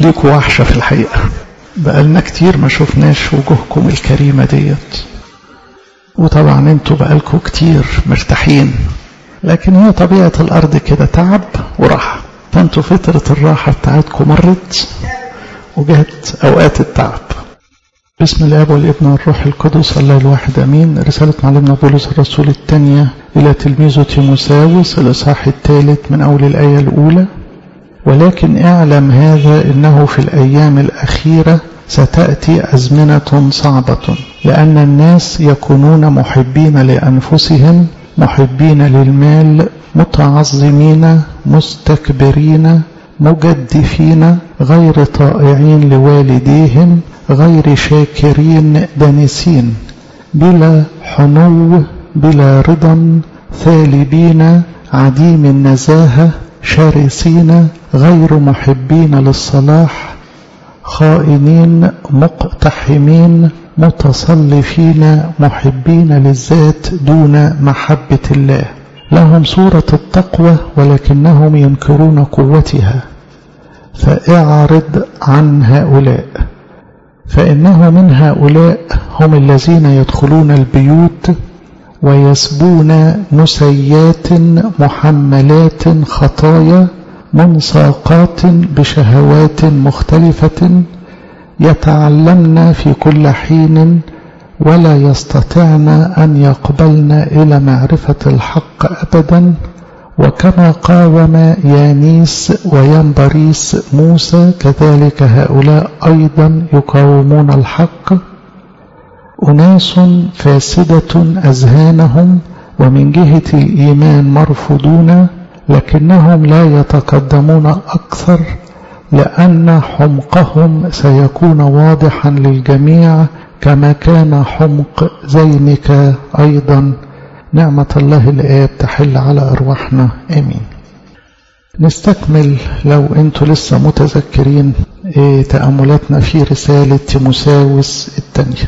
ليكوا وحشة في الحقيقة بقالنا كتير ما شفناش وجوهكم الكريمة ديت وطبعا انتوا بقالكوا كتير مرتاحين لكن هي طبيعة الأرض كده تعب وراحة فانتوا فترة الراحة بتاعتكم مرت وجهت أوقات التعب بسم الاب والابن والروح القدس الله الواحد امين رساله معلمنا بولس الرسول الثانيه الى تلميذه تيموساوس الاصحاح الثالث من اول الايه الاولى ولكن اعلم هذا انه في الايام الاخيره ستاتي ازمنه صعبه لان الناس يكونون محبين لانفسهم محبين للمال متعظمين مستكبرين مجدفين غير طائعين لوالديهم غير شاكرين دانسين بلا حنو بلا رضا ثالبين عديم النزاهة شرسين غير محبين للصلاح خائنين مقتحمين متصلفين محبين للذات دون محبة الله لهم صورة التقوى ولكنهم ينكرون قوتها فاعرض عن هؤلاء فإنه من هؤلاء هم الذين يدخلون البيوت ويسبون نسيات محملات خطايا منساقات بشهوات مختلفة يتعلمن في كل حين ولا يستطعن أن يقبلن إلى معرفة الحق أبدا وكما قاوم يانيس وينبريس موسى كذلك هؤلاء أيضا يقاومون الحق أناس فاسدة أذهانهم ومن جهة الإيمان مرفوضون لكنهم لا يتقدمون أكثر لأن حمقهم سيكون واضحا للجميع كما كان حمق زينك أيضا نعمة الله الآب تحل على أرواحنا آمين نستكمل لو أنتوا لسه متذكرين إيه تأملاتنا في رسالة تيموساوس الثانية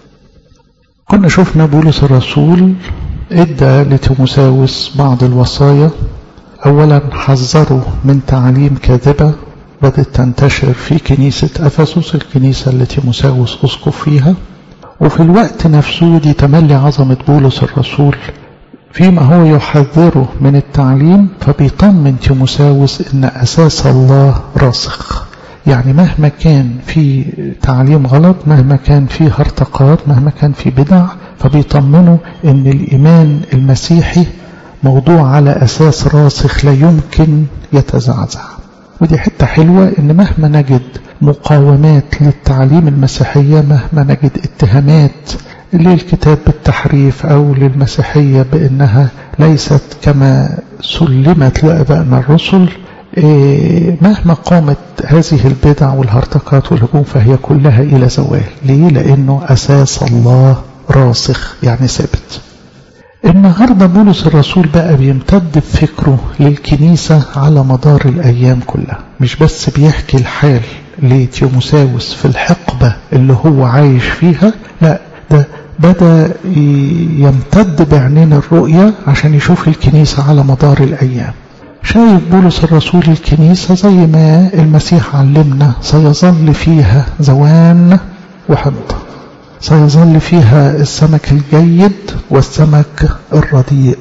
كنا شفنا بولس الرسول ادى لتيموساوس بعض الوصايا أولا حذره من تعليم كاذبة بدأت تنتشر في كنيسة أفسس الكنيسة التي تيموساوس أسقف فيها وفي الوقت نفسه دي تملي عظمة بولس الرسول فيما هو يحذره من التعليم فبيطمن تيموساوس ان اساس الله راسخ يعني مهما كان في تعليم غلط مهما كان في هرطقات مهما كان في بدع فبيطمنه ان الايمان المسيحي موضوع على اساس راسخ لا يمكن يتزعزع ودي حتة حلوة ان مهما نجد مقاومات للتعليم المسيحية مهما نجد اتهامات للكتاب بالتحريف أو للمسيحية بأنها ليست كما سلمت لأبائنا الرسل مهما قامت هذه البدع والهرطقات والهجوم فهي كلها إلى زوال ليه؟ لأنه أساس الله راسخ يعني ثابت النهاردة بولس الرسول بقى بيمتد بفكره للكنيسة على مدار الأيام كلها مش بس بيحكي الحال لتيموساوس في الحقبة اللي هو عايش فيها لا ده بدأ يمتد بعينين الرؤية عشان يشوف الكنيسة على مدار الأيام شايف بولس الرسول الكنيسة زي ما المسيح علمنا سيظل فيها زوان وحنطة سيظل فيها السمك الجيد والسمك الرديء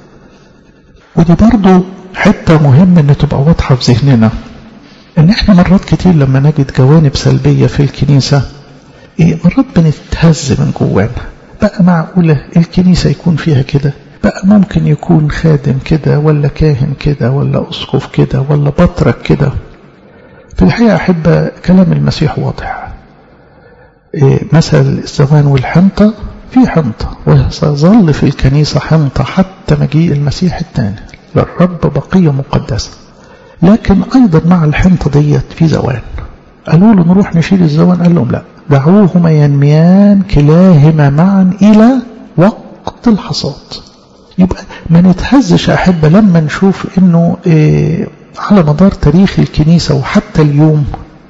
ودي برضو حتة مهم ان تبقى واضحة في ذهننا ان احنا مرات كتير لما نجد جوانب سلبية في الكنيسة ايه مرات بنتهز من جوانا بقى معقولة الكنيسة يكون فيها كده بقى ممكن يكون خادم كده ولا كاهن كده ولا أسقف كده ولا بطرك كده في الحقيقة أحب كلام المسيح واضح إيه مثل الزمان والحنطة في حنطة وسيظل في الكنيسة حنطة حتى مجيء المسيح الثاني للرب بقية مقدسة لكن أيضا مع الحنطة ديت في زوان قالوا له نروح نشيل الزوان قال لهم لا دعوهما ينميان كلاهما معا إلى وقت الحصاد يبقى ما نتهزش أحبة لما نشوف إنه إيه على مدار تاريخ الكنيسة وحتى اليوم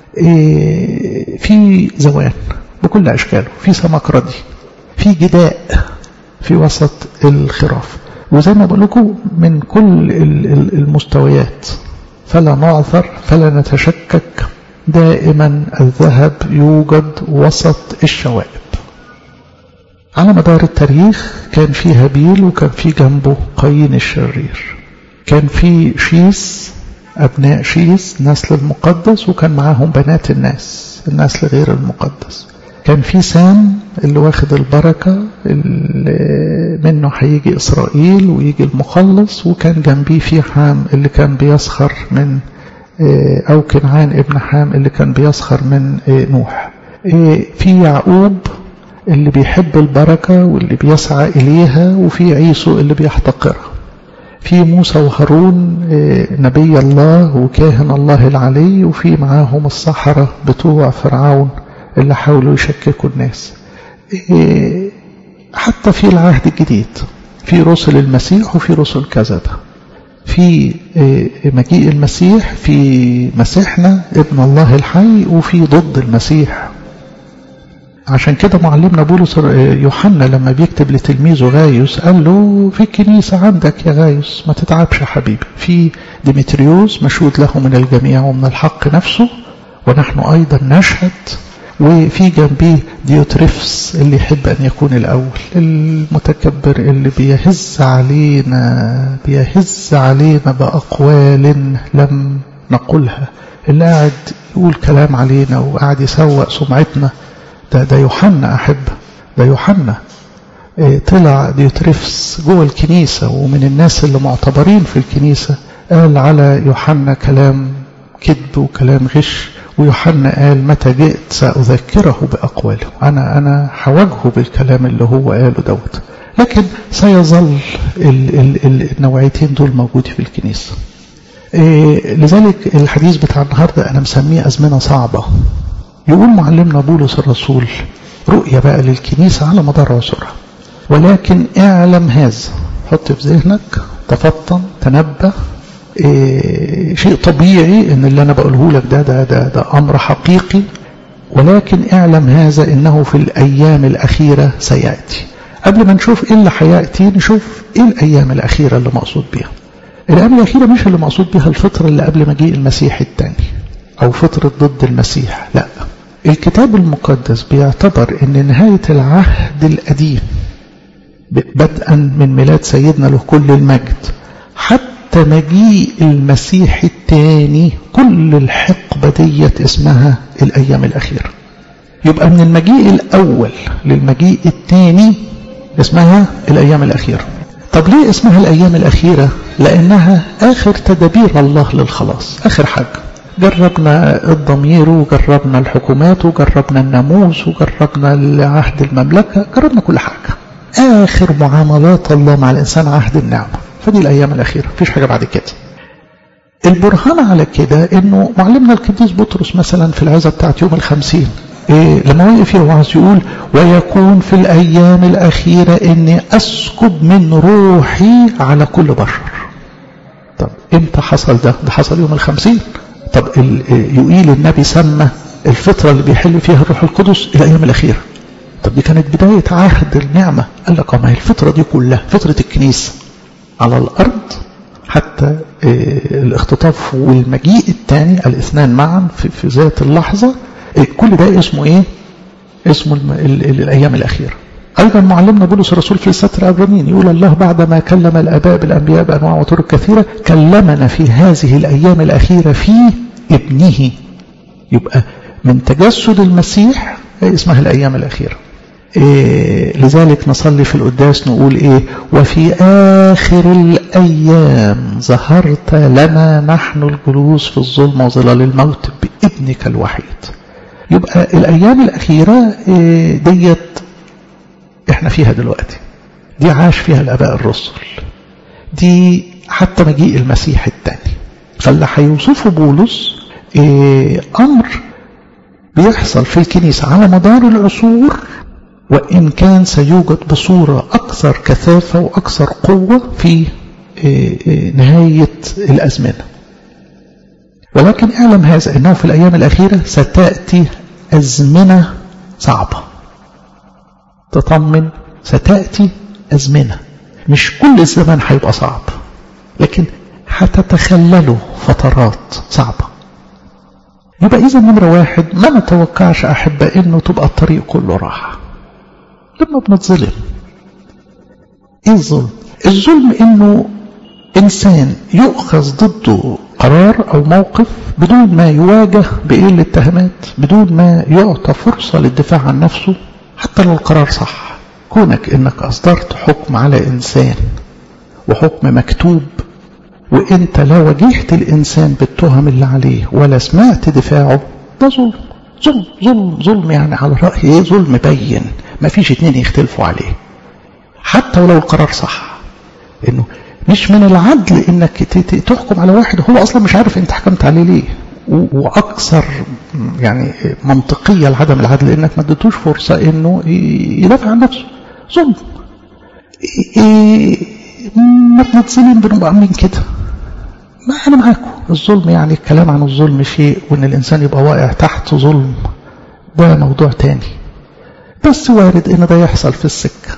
إيه في زوان بكل أشكاله في سمك ردي في جداء في وسط الخراف وزي ما بقول لكم من كل المستويات فلا نعثر فلا نتشكك دائما الذهب يوجد وسط الشوائب على مدار التاريخ كان في هابيل وكان في جنبه قايين الشرير كان في شيس أبناء شيس نسل المقدس وكان معاهم بنات الناس النسل غير المقدس كان في سام اللي واخد البركة اللي منه هيجي إسرائيل ويجي المخلص وكان جنبيه في حام اللي كان بيسخر من أو كنعان ابن حام اللي كان بيسخر من نوح في يعقوب اللي بيحب البركة واللي بيسعى إليها وفي عيسو اللي بيحتقرها في موسى وهارون نبي الله وكاهن الله العلي وفي معاهم الصحراء بتوع فرعون اللي حاولوا يشككوا الناس حتى في العهد الجديد في رسل المسيح وفي رسل كذبة في مجيء المسيح في مسيحنا ابن الله الحي وفي ضد المسيح عشان كده معلمنا بولس يوحنا لما بيكتب لتلميذه غايوس قال له في الكنيسة عندك يا غايوس ما تتعبش يا حبيبي في ديمتريوس مشهود له من الجميع ومن الحق نفسه ونحن أيضا نشهد وفي جنبيه ديوتريفس اللي يحب أن يكون الأول المتكبر اللي بيهز علينا بيهز علينا بأقوال لم نقولها اللي قاعد يقول كلام علينا وقاعد يسوق سمعتنا ده ده يوحنا أحب ده يوحنا اه طلع ديوتريفس جوه الكنيسة ومن الناس اللي معتبرين في الكنيسة قال على يوحنا كلام كذب وكلام غش ويوحنا قال متى جئت سأذكره بأقواله أنا أنا حواجهه بالكلام اللي هو قاله دوت لكن سيظل ال ال ال النوعيتين دول موجودين في الكنيسة إيه لذلك الحديث بتاع النهاردة أنا مسميه أزمنة صعبة يقول معلمنا بولس الرسول رؤية بقى للكنيسة على مدار عصرها ولكن اعلم هذا حط في ذهنك تفطن تنبه إيه شيء طبيعي ان اللي انا بقوله لك ده ده ده, ده امر حقيقي ولكن اعلم هذا انه في الايام الاخيره سياتي قبل ما نشوف ايه اللي هياتي نشوف ايه الايام الاخيره اللي مقصود بيها الايام الاخيره مش اللي مقصود بيها الفتره اللي قبل مجيء المسيح الثاني او فتره ضد المسيح لا الكتاب المقدس بيعتبر ان نهايه العهد القديم بدءا من ميلاد سيدنا له كل المجد حتى حتى مجيء المسيح الثاني كل الحقبة ديت اسمها الأيام الأخيرة يبقى من المجيء الأول للمجيء الثاني اسمها الأيام الأخيرة طب ليه اسمها الأيام الأخيرة لأنها آخر تدابير الله للخلاص آخر حاجة جربنا الضمير وجربنا الحكومات وجربنا الناموس وجربنا عهد المملكة جربنا كل حاجة آخر معاملات الله مع الإنسان عهد النعمة فدي الأيام الأخيرة مفيش حاجة بعد كده البرهان على كده انه معلمنا القديس بطرس مثلا في العزة بتاعت يوم الخمسين إيه لما وقف يوعظ يقول ويكون في الأيام الأخيرة إني أسكب من روحي على كل بشر طب إمتى حصل ده ده حصل يوم الخمسين طب يقيل النبي سمى الفترة اللي بيحل فيها الروح القدس الأيام الأخيرة طب دي كانت بداية عهد النعمة قال لك ما هي الفترة دي كلها فترة الكنيسة على الأرض حتى الاختطاف والمجيء الثاني الاثنان معا في, في ذات اللحظة كل ده اسمه ايه اسمه ال ال ال الأيام الأخيرة أيضا معلمنا بولس الرسول في السطر الأولانيين يقول الله بعدما كلم الآباء بالأنبياء بأنواع وطرق كثيرة كلمنا في هذه الأيام الأخيرة في ابنه يبقى من تجسد المسيح اسمها الأيام الأخيرة إيه لذلك نصلي في القداس نقول إيه وفي آخر الأيام ظهرت لنا نحن الجلوس في الظلم وظلال الموت بابنك الوحيد يبقى الأيام الأخيرة إيه ديت احنا فيها دلوقتي دي عاش فيها الآباء الرسل دي حتى مجيء المسيح الثاني فاللي هيوصفه بولس إيه أمر بيحصل في الكنيسة على مدار العصور وإن كان سيوجد بصورة أكثر كثافة وأكثر قوة في نهاية الأزمنة ولكن اعلم هذا أنه في الأيام الأخيرة ستأتي أزمنة صعبة تطمن ستأتي أزمنة مش كل الزمن هيبقى صعب لكن هتتخلله فترات صعبة يبقى إذا نمرة واحد ما نتوقعش أحبة إنه تبقى الطريق كله راحة لما بنتظلم إيه الظلم؟ الظلم إنه إنسان يؤخذ ضده قرار أو موقف بدون ما يواجه بإيه الاتهامات بدون ما يعطى فرصة للدفاع عن نفسه حتى لو القرار صح كونك إنك أصدرت حكم على إنسان وحكم مكتوب وإنت لا واجهت الإنسان بالتهم اللي عليه ولا سمعت دفاعه ده ظلم ظلم ظلم ظلم يعني على رأيي إيه ظلم بين ما فيش اتنين يختلفوا عليه حتى ولو القرار صح إنه مش من العدل انك تحكم على واحد هو اصلا مش عارف انت حكمت عليه ليه واكثر يعني منطقيه لعدم العدل انك ما اديتوش فرصه انه يدافع عن نفسه ظلم ما بنتظلم بنبقى عاملين كده ما انا معاكم الظلم يعني الكلام عن الظلم شيء وان الانسان يبقى واقع تحت ظلم ده موضوع تاني بس وارد ان ده يحصل في السكه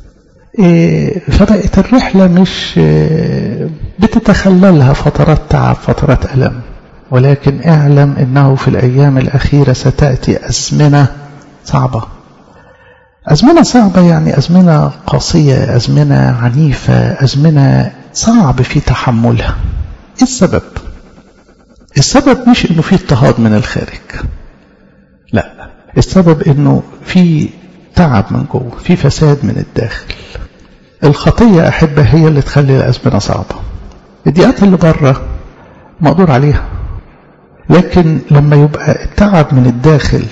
فبقت الرحلة مش بتتخللها فترات تعب فترات ألم ولكن اعلم أنه في الأيام الأخيرة ستأتي أزمنة صعبة أزمنة صعبة يعني أزمنة قاسية أزمنة عنيفة أزمنة صعب في تحملها إيه السبب السبب مش أنه في اضطهاد من الخارج لا السبب أنه في تعب من جوه في فساد من الداخل الخطية أحبة هي اللي تخلي الأزمنة صعبة الدقات اللي بره مقدور عليها لكن لما يبقى التعب من الداخل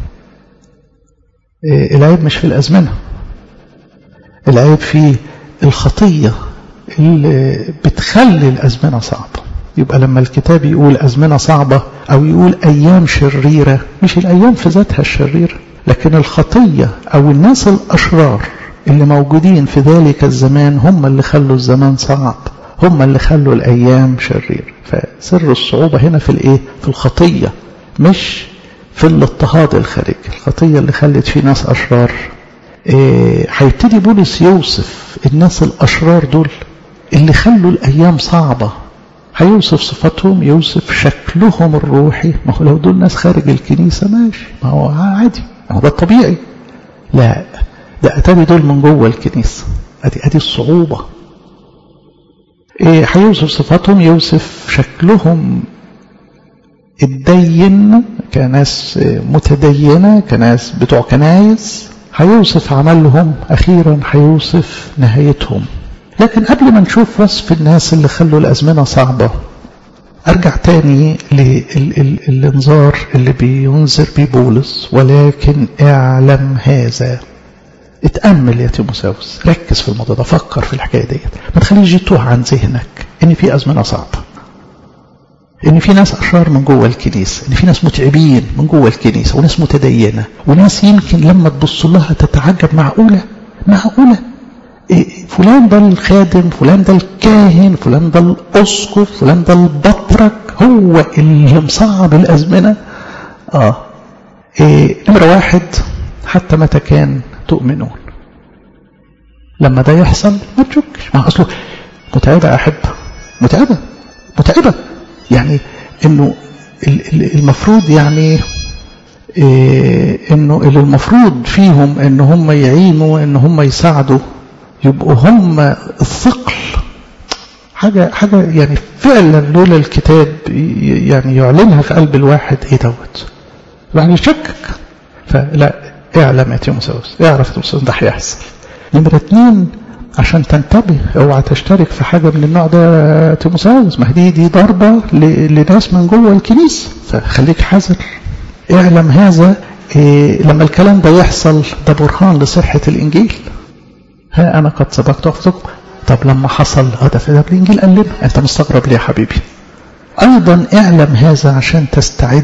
العيب مش في الأزمنة العيب في الخطية اللي بتخلي الأزمنة صعبة يبقى لما الكتاب يقول أزمنة صعبة أو يقول أيام شريرة مش الأيام في ذاتها الشريرة لكن الخطية أو الناس الأشرار اللي موجودين في ذلك الزمان هم اللي خلوا الزمان صعب هم اللي خلوا الأيام شرير فسر الصعوبة هنا في الإيه؟ في الخطية مش في الاضطهاد الخارجي الخطية اللي خلت في ناس أشرار هيبتدي إيه بولس يوصف الناس الأشرار دول اللي خلوا الأيام صعبة هيوصف صفاتهم يوصف شكلهم الروحي ما هو لو دول ناس خارج الكنيسة ماشي ما هو عادي ما هو ده الطبيعي لا ده أتاري دول من جوه الكنيسة أدي أدي الصعوبة إيه هيوصف صفاتهم يوصف شكلهم الدين كناس متدينة كناس بتوع كنايس هيوصف عملهم أخيرا هيوصف نهايتهم لكن قبل ما نشوف وصف الناس اللي خلوا الأزمنة صعبة أرجع تاني للإنذار اللي بينذر بيه بولس ولكن اعلم هذا اتأمل يا تيموساوس ركز في الموضوع ده فكر في الحكاية ديت ما تخليش يتوه عن ذهنك ان في أزمنة صعبة ان في ناس أشرار من جوه الكنيسة ان في ناس متعبين من جوه الكنيسة وناس متدينة وناس يمكن لما تبص لها تتعجب معقولة معقولة إيه فلان ده الخادم فلان ده الكاهن فلان ده الأسقف فلان ده البطرك هو اللي مصعب الأزمنة آه إيه نمرة واحد حتى متى كان تؤمنون لما ده يحصل ما تشكش ما أصله متعبة أحب متعبة متعبة يعني إنه المفروض يعني إيه إنه اللي المفروض فيهم إن هم يعينوا إن هم يساعدوا يبقوا هم الثقل حاجة حاجة يعني فعلا لولا الكتاب يعني يعلنها في قلب الواحد ايه دوت يعني يشكك فلا اعلم يا تيموساوس اعرف يا تيموساوس ده هيحصل نمرة اتنين عشان تنتبه اوعى تشترك في حاجة من النوع ده يا تيموساوس ما دي دي ضربة لناس من جوه الكنيسة فخليك حذر اعلم هذا إيه لما الكلام ده يحصل ده برهان لصحة الإنجيل ها أنا قد سبقت أخذكم طب لما حصل هذا في ده الإنجيل قال لنا أنت مستغرب ليه يا حبيبي أيضا اعلم هذا عشان تستعد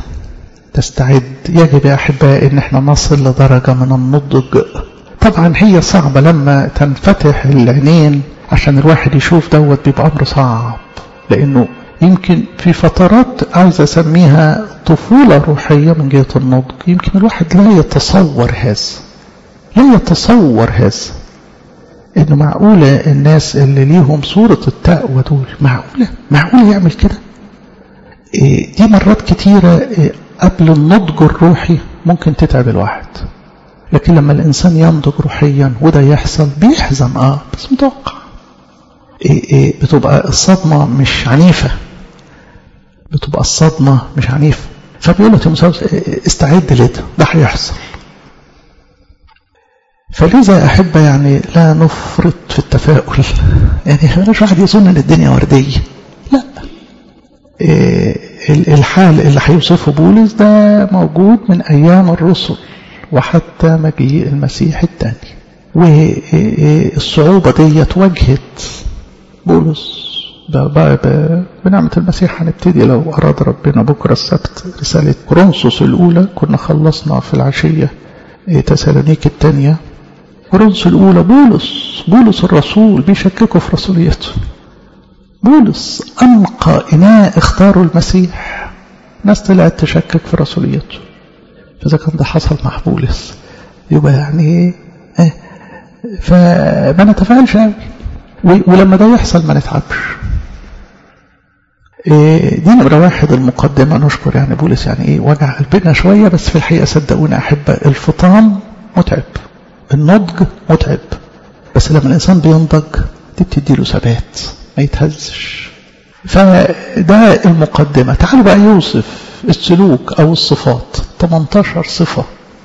تستعد يجب يا أحبائي أن احنا نصل لدرجة من النضج طبعا هي صعبة لما تنفتح العينين عشان الواحد يشوف دوت بيبقى أمر صعب لأنه يمكن في فترات عايز أسميها طفولة روحية من جهة النضج يمكن الواحد لا يتصور هذا لا يتصور هذا انه معقولة الناس اللي ليهم صورة التقوى دول معقولة معقولة يعمل كده دي مرات كتيرة قبل النضج الروحي ممكن تتعب الواحد لكن لما الإنسان ينضج روحيا وده يحصل بيحزن آه بس متوقع بتبقى الصدمة مش عنيفة بتبقى الصدمة مش عنيفة فبيقول له تيموثاوس استعد لده ده هيحصل فلذا أحب يعني لا نفرط في التفاؤل يعني مش واحد يظن ان الدنيا وردية لا الحال اللي هيوصفه بولس ده موجود من أيام الرسل وحتى مجيء المسيح الثاني والصعوبة دي واجهت بولس بنعمة المسيح هنبتدي لو أراد ربنا بكرة السبت رسالة كورنثوس الأولى كنا خلصنا في العشية تسالونيك الثانية كورنثوس الأولى بولس بولس الرسول بيشككوا في رسوليته بولس أنقى إناء اختاروا المسيح ناس طلعت تشكك في رسوليته فإذا كان ده حصل مع بولس يبقى يعني ايه فما نتفاعلش قوي ولما ده يحصل ما نتعبش إيه دي نمرة واحد المقدمة نشكر يعني بولس يعني ايه وجع قلبنا شوية بس في الحقيقة صدقونا أحبة الفطام متعب النضج متعب بس لما الإنسان بينضج دي بتدي له ثبات ما يتهزش فده المقدمة تعالوا بقى يوصف السلوك أو الصفات 18 صفة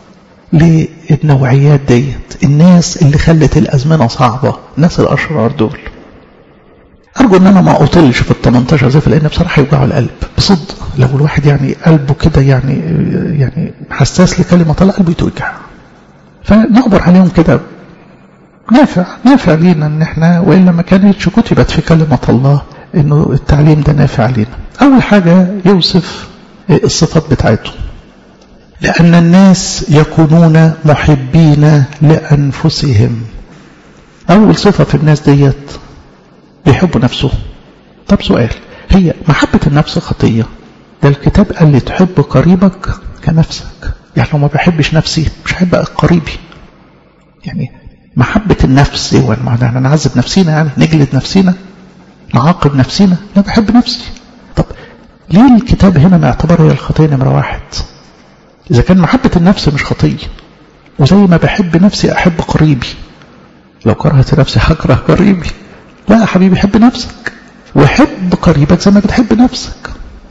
للنوعيات ديت الناس اللي خلت الأزمنة صعبة الناس الأشرار دول أرجو أن أنا ما أطلش في ال 18 صفة لأن بصراحة يوجعوا القلب بصدق لو الواحد يعني قلبه كده يعني يعني حساس لكلمة الله قلبه يتوجع فنعبر عليهم كده نافع نافع لينا ان احنا والا ما كانتش كتبت في كلمة الله انه التعليم ده نافع لينا اول حاجة يوصف الصفات بتاعتهم لأن الناس يكونون محبين لأنفسهم أول صفة في الناس ديت بيحبوا نفسهم طب سؤال هي محبة النفس خطية ده الكتاب قال لي تحب قريبك كنفسك يعني لو ما بحبش نفسي مش هحب قريبي يعني محبة النفس والمعنى نعذب نفسينا يعني نجلد نفسينا نعاقب نفسينا لا بحب نفسي طب ليه الكتاب هنا معتبر هي الخطية نمرة واحد إذا كان محبة النفس مش خطية وزي ما بحب نفسي أحب قريبي لو كرهت نفسي هكره قريبي لا يا حبيبي حب نفسك وحب قريبك زي ما بتحب نفسك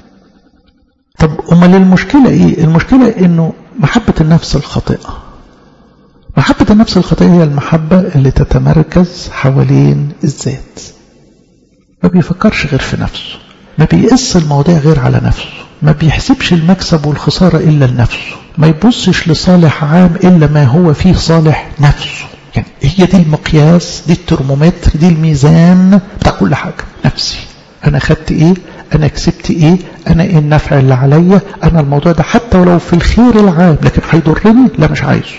طب أمال المشكلة إيه المشكلة إنه محبة النفس الخاطئة محبة النفس الخاطئة هي المحبة اللي تتمركز حوالين الذات ما بيفكرش غير في نفسه ما بيقس المواضيع غير على نفسه ما بيحسبش المكسب والخسارة إلا لنفسه ما يبصش لصالح عام إلا ما هو فيه صالح نفسه يعني هي دي المقياس دي الترمومتر دي الميزان بتاع كل حاجة نفسي أنا خدت إيه أنا كسبت إيه أنا إيه النفع اللي عليا أنا الموضوع ده حتى ولو في الخير العام لكن هيضرني لا مش عايزه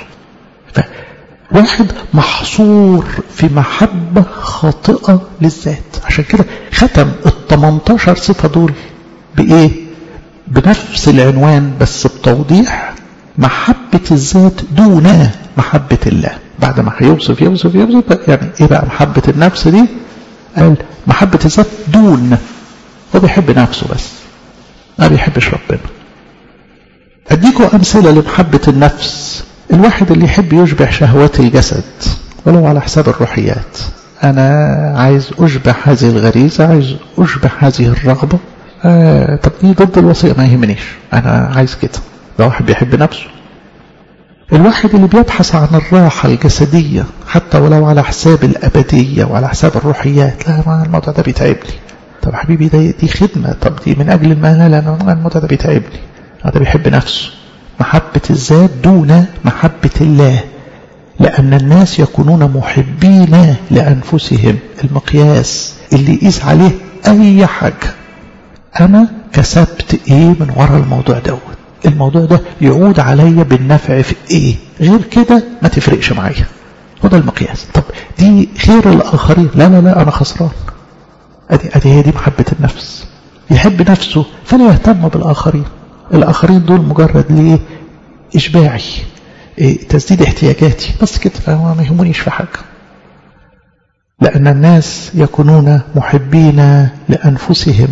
واحد محصور في محبة خاطئة للذات عشان كده ختم ال 18 صفة دول بإيه بنفس العنوان بس بتوضيح محبة الذات دون محبة الله بعد ما هيوصف يوصف يوصف يعني ايه بقى محبة النفس دي قال محبة الذات دون هو بيحب نفسه بس ما بيحبش ربنا اديكم امثلة لمحبة النفس الواحد اللي يحب يشبع شهوات الجسد ولو على حساب الروحيات أنا عايز أشبع هذه الغريزة عايز أشبع هذه الرغبة آه طب دي ضد الوصية ما يهمنيش أنا عايز كده ده واحد بيحب نفسه الواحد اللي بيبحث عن الراحة الجسدية حتى ولو على حساب الأبدية وعلى حساب الروحيات لا ما الموضوع ده بيتعبني طب حبيبي ده دي خدمة طب دي من أجل المال لا الموضوع ده بيتعبني هذا بيحب نفسه محبة الذات دون محبة الله لأن الناس يكونون محبين لأنفسهم المقياس اللي يقيس عليه أي حاجة أنا كسبت إيه من وراء الموضوع دوت الموضوع ده يعود عليا بالنفع في إيه غير كده ما تفرقش معايا هو ده المقياس طب دي خير الآخرين لا لا لا أنا خسران أدي, أدي هي دي محبة النفس يحب نفسه فلا يهتم بالآخرين الآخرين دول مجرد ليه إشباعي إيه تسديد احتياجاتي بس كده ما يهمنيش في حاجة لأن الناس يكونون محبين لأنفسهم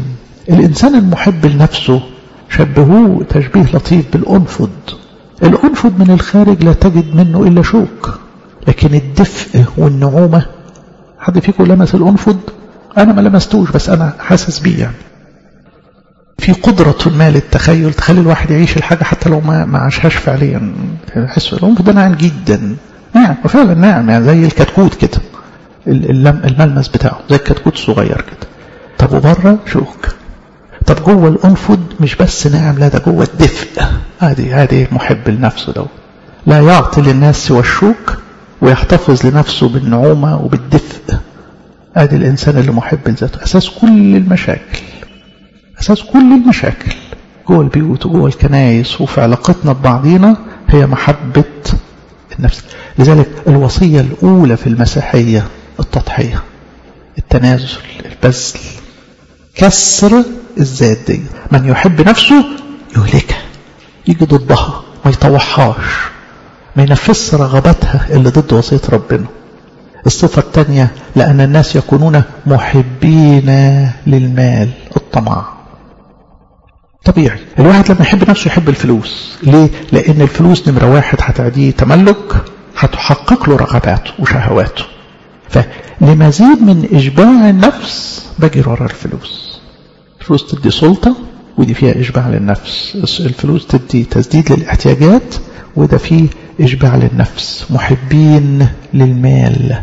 الإنسان المحب لنفسه شبهوه تشبيه لطيف بالأنفض الأنفض من الخارج لا تجد منه إلا شوك لكن الدفء والنعومة حد فيكم لمس الأنفض أنا ما لمستوش بس أنا حاسس بيه يعني في قدرة ما للتخيل تخلي الواحد يعيش الحاجة حتى لو ما ما عاشهاش فعليا يحس الأنف ده ناعم جدا ناعم وفعلا ناعم يعني زي الكتكوت كده الملمس بتاعه زي الكتكوت الصغير كده طب وبره شوك طب جوه الأنفض مش بس ناعم لا ده جوه الدفء ادي ادي محب لنفسه ده لا يعطي للناس سوى الشوك ويحتفظ لنفسه بالنعومة وبالدفء ادي الإنسان اللي محب لذاته أساس كل المشاكل أساس كل المشاكل جوه البيوت وجوه الكنايس وفي علاقتنا ببعضينا هي محبة النفس لذلك الوصية الأولى في المسيحية التضحية التنازل البذل كسر الذات دي من يحب نفسه يهلكها يجي ضدها ما يطوحهاش ما ينفذش رغباتها اللي ضد وصية ربنا الصفة الثانية لأن الناس يكونون محبين للمال الطمع طبيعي الواحد لما يحب نفسه يحب الفلوس ليه؟ لأن الفلوس نمرة واحد هتعديه تملك هتحقق له رغباته وشهواته فلمزيد من إشباع النفس بجري ورا الفلوس الفلوس تدي سلطة ودي فيها إشباع للنفس الفلوس تدي تسديد للاحتياجات وده فيه إشباع للنفس محبين للمال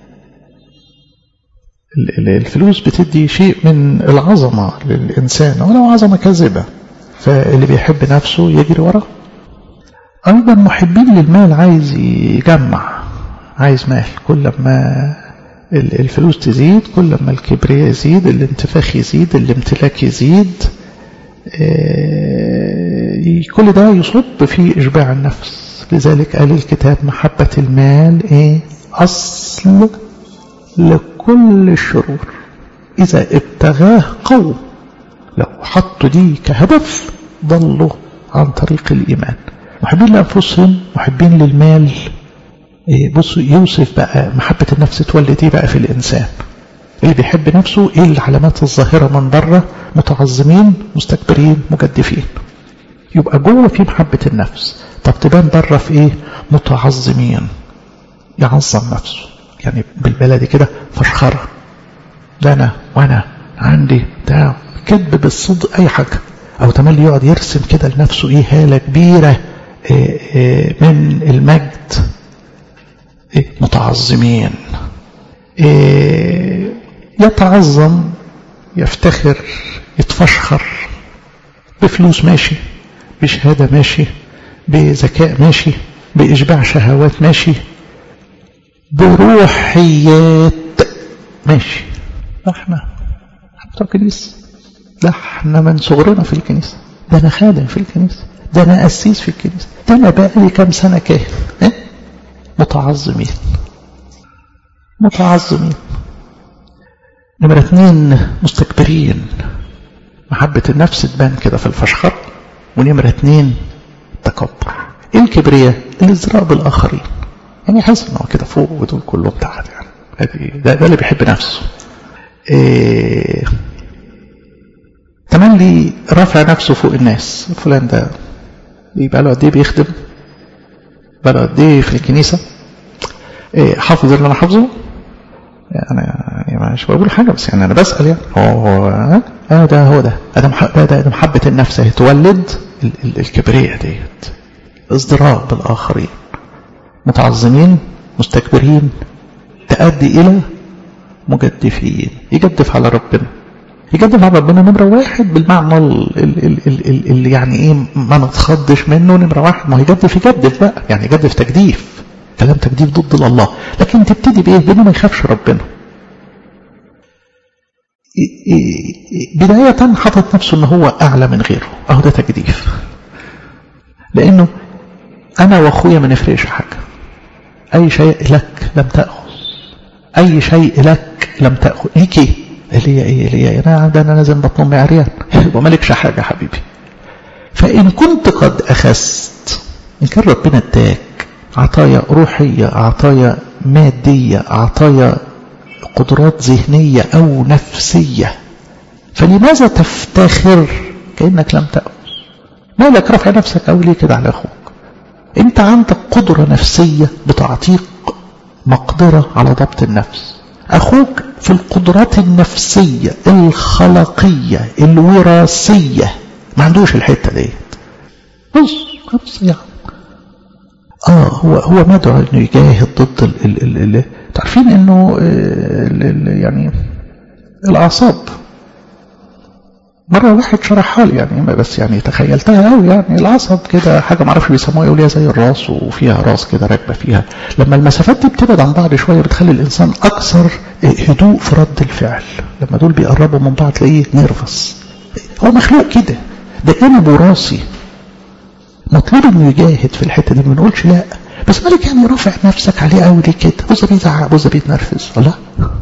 الفلوس بتدي شيء من العظمة للإنسان ولو عظمة كاذبة فاللي بيحب نفسه يجري وراه أيضا محبين للمال عايز يجمع عايز مال كل ما الفلوس تزيد كل ما الكبرياء يزيد الانتفاخ يزيد الامتلاك يزيد كل ده يصب في إشباع النفس لذلك قال الكتاب محبة المال إيه أصل لكل الشرور إذا ابتغاه قوم لو حطوا دي كهدف ضلوا عن طريق الإيمان محبين لأنفسهم محبين للمال إيه بصوا يوصف بقى محبة النفس تولد ايه بقى في الإنسان اللي بيحب نفسه ايه العلامات الظاهرة من بره متعظمين مستكبرين مجدفين يبقى جوه في محبة النفس طب تبان بره في ايه متعظمين يعظم نفسه يعني بالبلدي كده فشخرة ده انا وانا عندي ده كذب بالصدق اي حاجة او تملي يقعد يرسم كده لنفسه ايه هالة كبيرة إيه إيه من المجد إيه متعظمين يتعظم يفتخر يتفشخر بفلوس ماشي بشهادة ماشي بذكاء ماشي بإشباع شهوات ماشي بروحيات ماشي ده احنا بتوع كنيسة ده احنا من صغرنا في الكنيسة ده انا خادم في الكنيسة ده انا قسيس في الكنيسة ده انا بقالي كام سنة كاهن اه؟ متعظمين متعظمين نمرة اثنين مستكبرين محبة النفس تبان كده في الفشخر ونمرة اثنين تكبر ايه الكبرياء الازراء بالاخرين يعني حاسس ان هو كده فوق ودول كلهم تحت يعني ده, ده اللي بيحب نفسه إيه تملي رافع نفسه فوق الناس فلان ده بيبقى له قد ايه بيخدم بقى له قد ايه في الكنيسه إيه حافظ اللي انا حافظه انا يعني مش بقول حاجه بس يعني انا بسال يعني هو هو اه ده هو ده ده ده, ده, ده محبه النفس هي تولد ال ال الكبرياء ديت ازدراء بالاخرين متعظمين مستكبرين تؤدي الى مجدفين يجدف على ربنا يجدف على ربنا نمرة واحد بالمعنى اللي يعني ايه ما نتخضش منه نمرة واحد ما هو يجدف يجدف بقى يعني يجدف تجديف كلام تجديف ضد الله لكن تبتدي بايه بانه ما يخافش ربنا بداية حاطط نفسه ان هو اعلى من غيره اهو ده تجديف لانه انا واخويا ما نفرقش حاجة اي شيء لك لم تأخذ اي شيء لك لم تأخذ ليك ايه اللي هي ايه اللي هي انا ده انا لازم بطن امي عريان يبقى مالكش حاجة حبيبي فان كنت قد اخذت ان كان ربنا اداك عطايا روحية عطايا مادية عطايا قدرات ذهنية أو نفسية فلماذا تفتخر كأنك لم تأخذ مالك رفع نفسك أو ليه كده على أخوك أنت عندك قدرة نفسية بتعطيك مقدرة على ضبط النفس أخوك في القدرات النفسية الخلقية الوراثية ما عندوش الحتة ديت بص بص يعني اه هو هو مدعو انه يجاهد ضد ال ال ال ال تعرفين انه ال ال يعني الاعصاب مرة واحد شرحها لي يعني بس يعني تخيلتها قوي يعني العصب كده حاجة معرفش بيسموها يقول زي الراس وفيها راس كده راكبة فيها لما المسافات دي بتبعد عن بعض شوية بتخلي الإنسان أكثر هدوء في رد الفعل لما دول بيقربوا من بعض تلاقيه نيرفس هو مخلوق كده ده جانب وراثي مطلوب انه يجاهد في الحتة دي ما بنقولش لا بس مالك يعني رافع نفسك عليه قوي ليه كده بص بيزعق بص بيتنرفز لا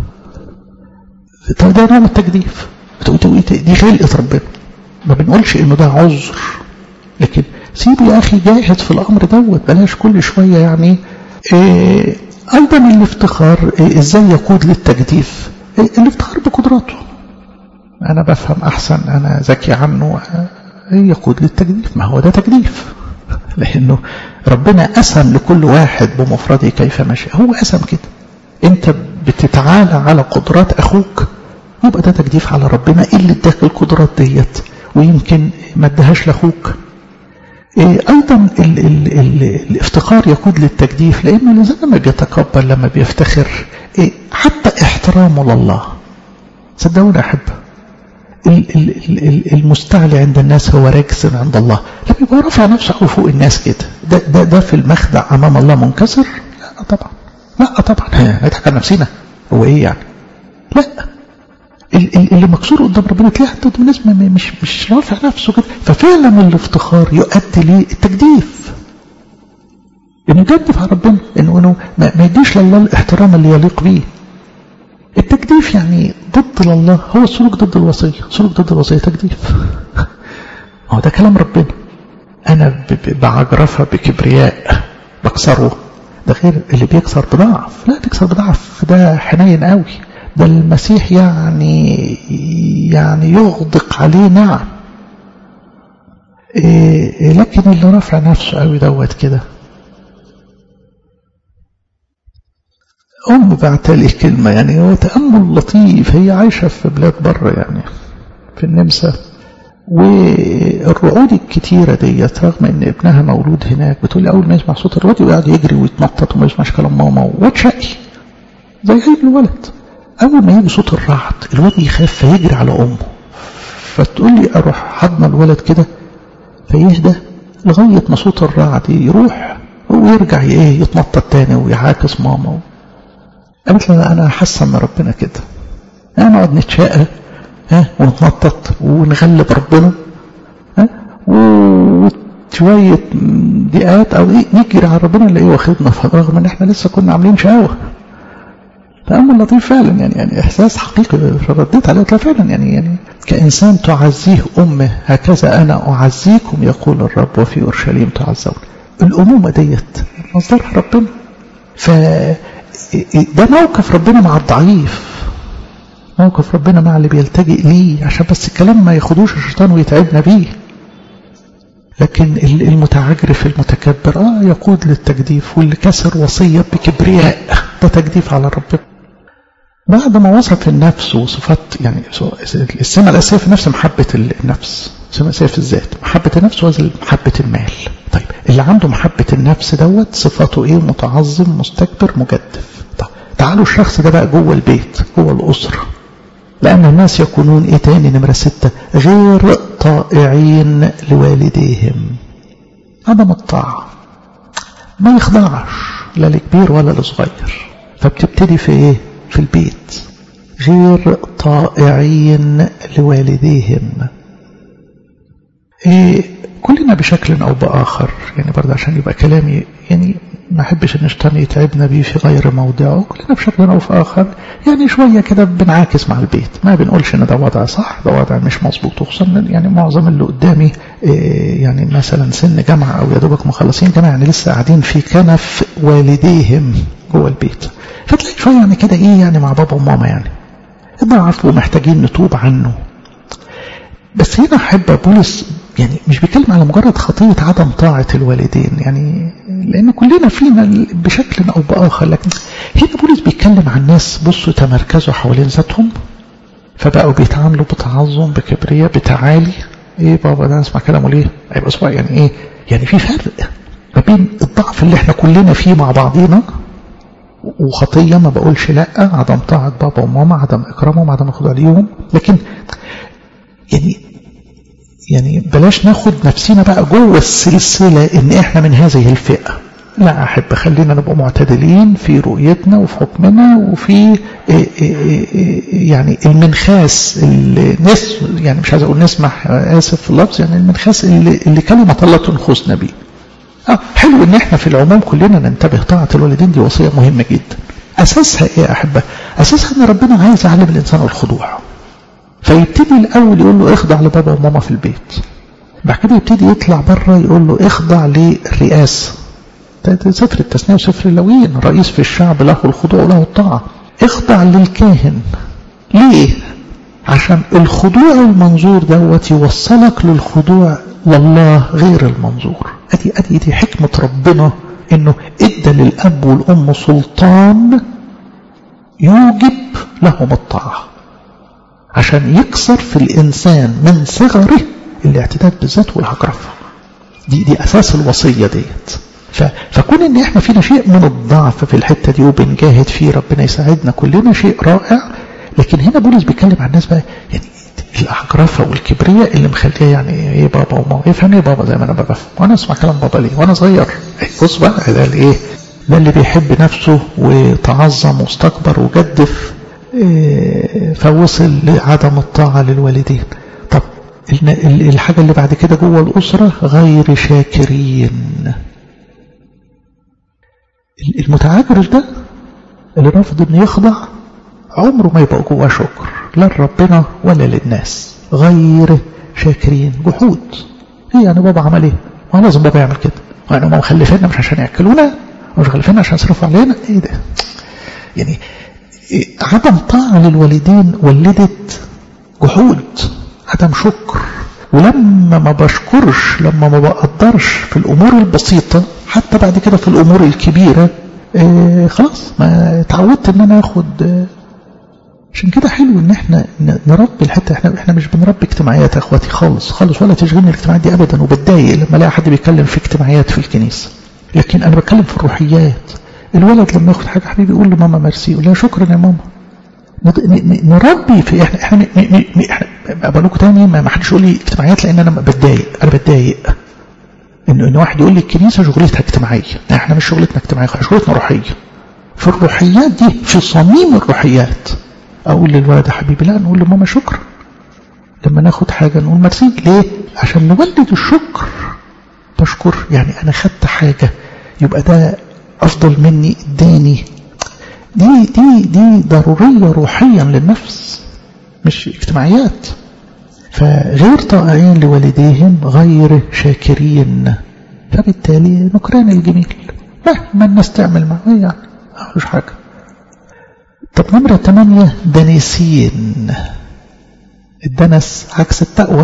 طب ده نوع من التجديف دي خلقة ربنا ما بنقولش انه ده عذر لكن سيبه يا اخي جاهد في الامر دوت بلاش كل شوية يعني إيه ايضا الافتخار إيه ازاي يقود للتجديف إيه الافتخار بقدراته انا بفهم احسن انا ذكي عنه إيه يقود للتجديف ما هو ده تجديف لانه ربنا قسم لكل واحد بمفرده كيف مشى هو قسم كده انت بتتعالى على قدرات اخوك يبقى ده تجديف على ربنا اللي اداك القدرات ديت ويمكن ما ادهاش لاخوك إيه ايضا ال ال ال الافتقار يقود للتجديف لانه الانسان لما بيتكبر لما بيفتخر إيه حتى احترامه لله صدقوني احب ال ال ال المستعلي عند الناس هو راكس عند الله لما يبقى رافع نفسه قوي فوق الناس كده ده, ده, ده في المخدع امام الله منكسر لا طبعا لا طبعا نضحك على نفسنا هو ايه يعني لا اللي مكسور قدام ربنا تلاقي حتى قدام الناس مش مش رافع نفسه كده ففعلا الافتخار يؤدي للتجديف انه يجدف على ربنا انه انه ما يديش لله الاحترام اللي يليق بيه التجديف يعني ضد لله هو السلوك ضد الوصيه سلوك ضد الوصيه تجديف هو ده كلام ربنا انا بعجرفه بكبرياء بكسره ده غير اللي بيكسر بضعف لا بيكسر بضعف ده حنين قوي ده المسيح يعني يعني يغدق عليه نعم إيه لكن اللي رفع نفسه قوي دوت كده أم بعتلي كلمة يعني هو تأمل لطيف هي عايشة في بلاد بره يعني في النمسا والرعود الكتيرة ديت رغم ان ابنها مولود هناك بتقول اول ما يسمع صوت الراديو يقعد يجري ويتنطط وما يسمعش كلام ماما واتشقي زي اي الولد أول ما يجي صوت الرعد الولد يخاف فيجري على أمه فتقول لي أروح حضن الولد كده فيهدى لغاية ما صوت الرعد يروح ويرجع إيه يتنطط تاني ويعاكس ماما قالت لي أنا حاسة إن ربنا كده نقعد نتشاقى ها ونتنطط ونغلب ربنا ها وشوية دقات أو إيه نجري على ربنا نلاقيه واخدنا رغم إن إحنا لسه كنا عاملين شقاوة تأمل لطيف فعلا يعني يعني إحساس حقيقي رديت عليه فعلا يعني يعني كإنسان تعزيه أمه هكذا أنا أعزيكم يقول الرب وفي أورشليم تعزون الأمومة ديت مصدرها ربنا ف ده موقف ربنا مع الضعيف موقف ربنا مع اللي بيلتجئ ليه عشان بس الكلام ما ياخدوش الشيطان ويتعبنا بيه لكن المتعجرف المتكبر اه يقود للتجديف واللي كسر وصية بكبرياء ده تجديف على ربنا بعد ما وصف النفس وصفات يعني السمة الأساسية في نفس محبة النفس السمة الأساسية في الذات محبة النفس وزن محبة المال طيب اللي عنده محبة النفس دوت صفاته ايه متعظم مستكبر مجدف طيب تعالوا الشخص ده بقى جوه البيت جوه الأسرة لأن الناس يكونون ايه تاني نمرة ستة غير طائعين لوالديهم عدم الطاعة ما يخضعش لا لكبير ولا لصغير فبتبتدي في ايه في البيت غير طائعين لوالديهم إيه كلنا بشكل أو بآخر يعني برضه عشان يبقى كلامي يعني ما أحبش إن الشيطان يتعبنا بيه في غير موضعه كلنا بشكل أو في آخر يعني شوية كده بنعاكس مع البيت ما بنقولش إن ده وضع صح ده وضع مش مظبوط وخصوصا يعني معظم اللي قدامي إيه يعني مثلا سن جامعة أو يا دوبك مخلصين جامعة يعني لسه قاعدين في كنف والديهم جوه البيت فتلاقي شوية يعني كده إيه يعني مع بابا وماما يعني ضعف ومحتاجين نتوب عنه بس هنا أحب بولس يعني مش بيتكلم على مجرد خطية عدم طاعة الوالدين يعني لأن كلنا فينا بشكل أو بآخر لكن هنا بولس بيتكلم عن ناس بصوا تمركزوا حوالين ذاتهم فبقوا بيتعاملوا بتعظم بكبرياء بتعالي ايه بابا ده اسمع كلامه ليه هيبقى صغير يعني ايه يعني في فرق ما بين الضعف اللي احنا كلنا فيه مع بعضينا وخطيه ما بقولش لا عدم طاعه بابا وماما عدم اكرامهم عدم الخضوع ليهم لكن يعني يعني بلاش ناخد نفسنا بقى جوه السلسله ان احنا من هذه الفئه لا أحب خلينا نبقى معتدلين في رؤيتنا وفي حكمنا وفي يعني المنخاس اللي نس يعني مش عايز أقول نسمح آسف في اللفظ يعني المنخاس اللي, اللي كلمة الله تنخصنا بيه آه حلو إن إحنا في العموم كلنا ننتبه طاعة الوالدين دي وصية مهمة جدا أساسها إيه يا أحبة أساسها إن ربنا عايز يعلم الإنسان الخضوع فيبتدي الأول يقول له اخضع لبابا وماما في البيت بعد كده يبتدي يطلع بره يقول له اخضع للرئاسة سفر التثنية وسفر اللويين رئيس في الشعب له الخضوع وله الطاعة اخضع للكاهن ليه عشان الخضوع المنظور دوت يوصلك للخضوع لله غير المنظور ادي ادي دي حكمة ربنا انه ادى للاب والام سلطان يوجب لهم الطاعة عشان يكسر في الانسان من صغره الاعتداد بالذات والعجرفة دي دي اساس الوصية ديت فكون ان احنا فينا شيء من الضعف في الحتة دي وبنجاهد فيه ربنا يساعدنا كلنا شيء رائع لكن هنا بولس بيتكلم عن الناس بقى يعني العجرفة والكبرياء اللي مخليه يعني ايه بابا وماما يفهم ايه بابا زي ما انا بفهم وانا اسمع كلام بابا ليه وانا صغير بص بقى ده الايه ده اللي بيحب نفسه وتعظم واستكبر وجدف إيه فوصل لعدم الطاعة للوالدين طب الحاجة اللي بعد كده جوه الأسرة غير شاكرين المتعجرف ده اللي رافض انه يخضع عمره ما يبقى جواه شكر لا لربنا ولا للناس غير شاكرين جحود ايه يعني بابا عمل ايه ما لازم بابا يعمل كده يعني ما مخلفيننا مش عشان ياكلونا مش مخلفيننا عشان يصرفوا علينا ايه ده يعني إيه عدم طاعة للوالدين ولدت جحود عدم شكر ولما ما بشكرش لما ما بقدرش في الامور البسيطه حتى بعد كده في الامور الكبيره آه خلاص ما اتعودت ان انا اخد آه عشان كده حلو ان احنا نربي الحته احنا احنا مش بنربي اجتماعيات يا اخواتي خالص خالص ولا تشغلني الاجتماعيات دي ابدا وبتضايق لما الاقي حد بيتكلم في اجتماعيات في الكنيسه لكن انا بتكلم في الروحيات الولد لما ياخد حاجه حبيبي يقول لماما ميرسي يقول لها شكرا يا ماما نربي في احنا احنا احنا بقول لكم تاني ما حدش يقول لي اجتماعيات لان انا بتضايق انا بتضايق انه ان واحد يقول لي الكنيسه شغلتها اجتماعيه احنا مش شغلتنا اجتماعيه شغلتنا روحيه في الروحيات دي في صميم الروحيات اقول للولد يا حبيبي لا نقول لماما شكرا لما ناخد حاجه نقول ميرسي ليه عشان نولد الشكر بشكر يعني انا خدت حاجه يبقى ده افضل مني اداني دي دي دي ضرورية روحيا للنفس مش اجتماعيات فغير طائعين لوالديهم غير شاكرين فبالتالي نكران الجميل مهما الناس تعمل معه يعني مش حاجة طب نمرة ثمانية دنيسين الدنس عكس التقوى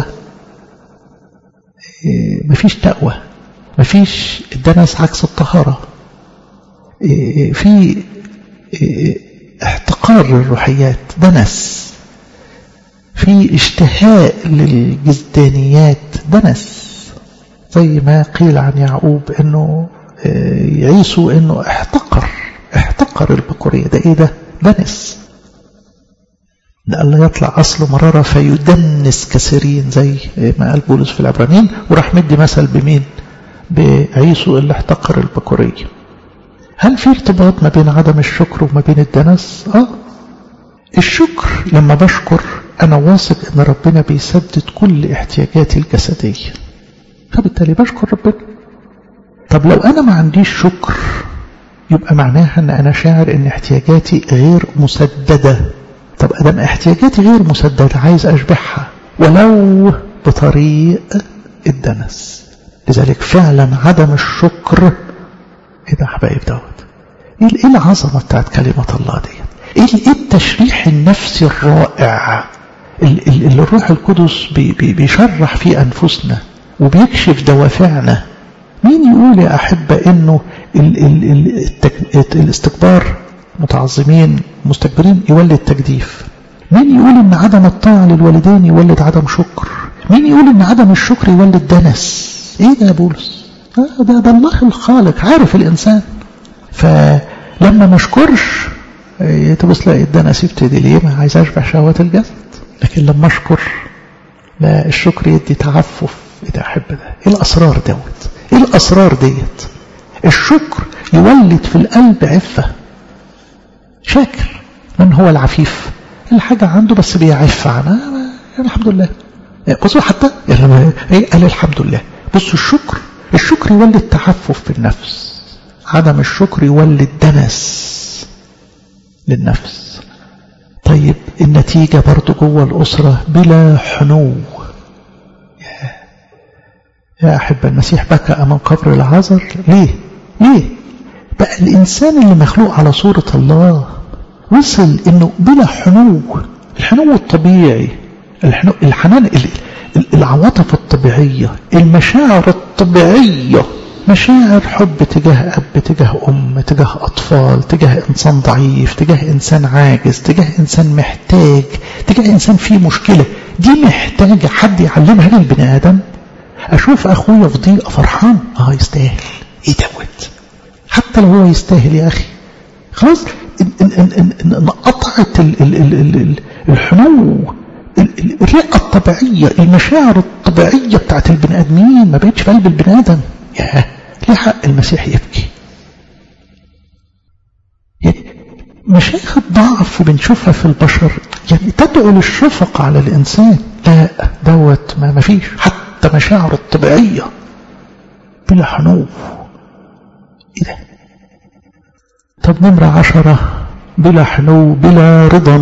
إيه مفيش تقوى مفيش الدنس عكس الطهارة إيه في احتقار الروحيات دنس في اشتهاء للجزدانيات دنس زي ما قيل عن يعقوب انه يعيسو انه احتقر احتقر البكورية ده ايه ده دنس لألا يطلع أصله مرارة فيدنس كثيرين زي ما قال بولس في العبرانيين وراح مدي مثل بمين بعيسو اللي احتقر البكورية هل في ارتباط ما بين عدم الشكر وما بين الدنس اه الشكر لما بشكر انا واثق ان ربنا بيسدد كل احتياجاتي الجسدية فبالتالي بشكر ربنا طب لو انا ما عنديش شكر يبقى معناها ان انا شاعر ان احتياجاتي غير مسددة طب ادم احتياجاتي غير مسددة عايز اشبعها ولو بطريق الدنس لذلك فعلا عدم الشكر ايه ده حبايب دوت ايه العظمه بتاعت كلمه الله دي ايه التشريح النفسي الرائع اللي الروح القدس بي بي بيشرح في أنفسنا وبيكشف دوافعنا مين يقول يا أحبة إنه ال ال ال الاستكبار متعظمين مستكبرين يولد تجديف مين يقول إن عدم الطاعة للوالدين يولد عدم شكر مين يقول إن عدم الشكر يولد دنس إيه ده يا بولس آه ده, ده الله الخالق عارف الإنسان فلما ما اشكرش تبص تلاقي الدنس يبتدي ليه ما عايز اشبع شهوات الجسد لكن لما اشكر لا الشكر يدي تعفف ايه ده احب ده ايه الاسرار دوت ايه الاسرار ديت الشكر يولد في القلب عفه شاكر من هو العفيف الحاجه عنده بس بيعف عنها يعني الحمد لله بصوا حتى يعني ايه قال الحمد لله بصوا الشكر الشكر يولد تعفف في النفس عدم الشكر يولد دنس للنفس طيب النتيجة برضو جوه الأسرة بلا حنو يا أحب المسيح بكى من قبر العذر ليه ليه بقى الإنسان اللي مخلوق على صورة الله وصل إنه بلا حنو الحنو الطبيعي الحنو الحنان العواطف الطبيعية المشاعر الطبيعية مشاعر حب تجاه أب تجاه أم تجاه أطفال تجاه إنسان ضعيف تجاه إنسان عاجز تجاه إنسان محتاج تجاه إنسان فيه مشكلة دي محتاجة حد يعلمها للبني آدم أشوف أخويا في ضيقة فرحان آه يستاهل إيه دوت حتى لو هو يستاهل يا أخي خلاص إن إن إن إن إن قطعت ال ال ال ال ال الحنو الرئة الطبيعية المشاعر الطبيعية بتاعت البني آدمين ما بقتش في قلب البني آدم ياه ليه حق المسيح يبكي مشايخ الضعف بنشوفها في البشر يعني تدعو للشفقة على الإنسان لا دوت ما ما فيش حتى مشاعر الطبيعية بلا حنو إيه ده طب نمرة عشرة بلا حنو بلا رضا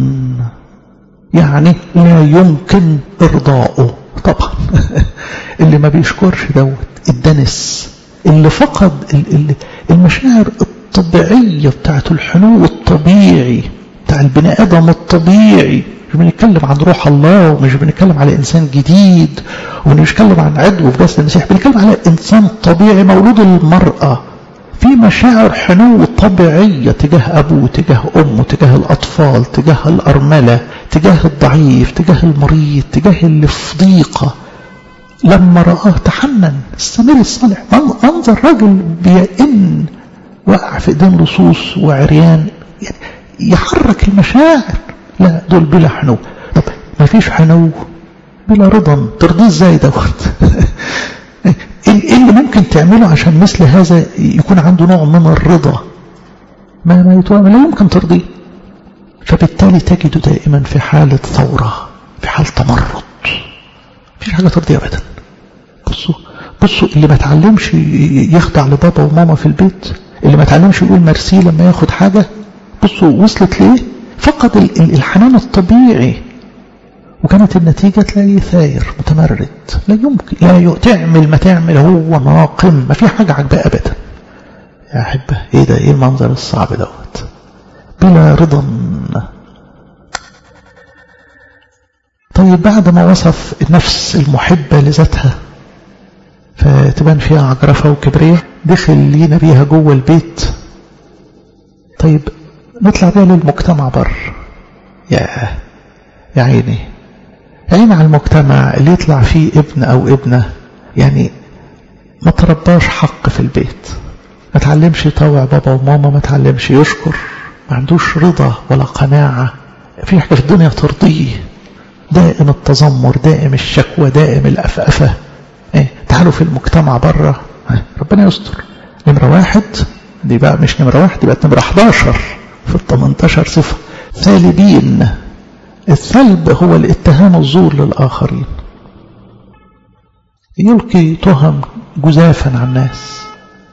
يعني لا يمكن إرضاؤه طبعا اللي ما بيشكرش دوت الدنس اللي فقد المشاعر الطبيعية بتاعت الحنو الطبيعي بتاع البني آدم الطبيعي مش بنتكلم عن روح الله ومش بنتكلم على إنسان جديد ومش بنتكلم عن عدو في جسد المسيح بنتكلم على إنسان طبيعي مولود المرأة في مشاعر حنو طبيعية تجاه أبوه تجاه أمه تجاه الأطفال تجاه الأرملة تجاه الضعيف تجاه المريض تجاه اللي في ضيقة لما رآه تحنن السمير الصالح أنظر رجل بيئن وقع في ايدين لصوص وعريان يعني يحرك المشاعر لا دول بلا حنو طب ما فيش حنو بلا رضا ترضيه ازاي دوت ايه اللي ممكن تعمله عشان مثل هذا يكون عنده نوع من الرضا ما ما يتوقع لا يمكن ترضيه فبالتالي تجده دائما في حالة ثورة في حالة تمرد مفيش حاجة ترضيه أبدا بصوا بصوا اللي ما تعلمش يخضع لبابا وماما في البيت اللي ما تعلمش يقول مرسي لما ياخد حاجة بصوا وصلت ليه فقد الحنان الطبيعي وكانت النتيجة تلاقيه ثاير متمرد لا يمكن لا ي... تعمل ما تعمل هو ناقم ما في حاجة عجباه أبدا يا أحبة إيه ده إيه المنظر الصعب دوت بلا رضا طيب بعد ما وصف النفس المحبة لذاتها فتبان فيها عجرفة وكبرية دخل لينا بيها جوه البيت طيب نطلع بيها للمجتمع بر يا يا عيني عين على المجتمع اللي يطلع فيه ابن أو ابنة يعني ما ترباش حق في البيت ما تعلمش يطوع بابا وماما ما تعلمش يشكر ما عندوش رضا ولا قناعة في حاجة في الدنيا ترضيه دائم التذمر دائم الشكوى دائم الأفأفة ايه تعالوا في المجتمع بره ربنا يستر نمرة واحد دي بقى مش نمرة واحد دي بقت نمرة 11 في ال 18 صفة ثالبين الثلب هو الاتهام الزور للآخرين يلقي تهم جزافا على الناس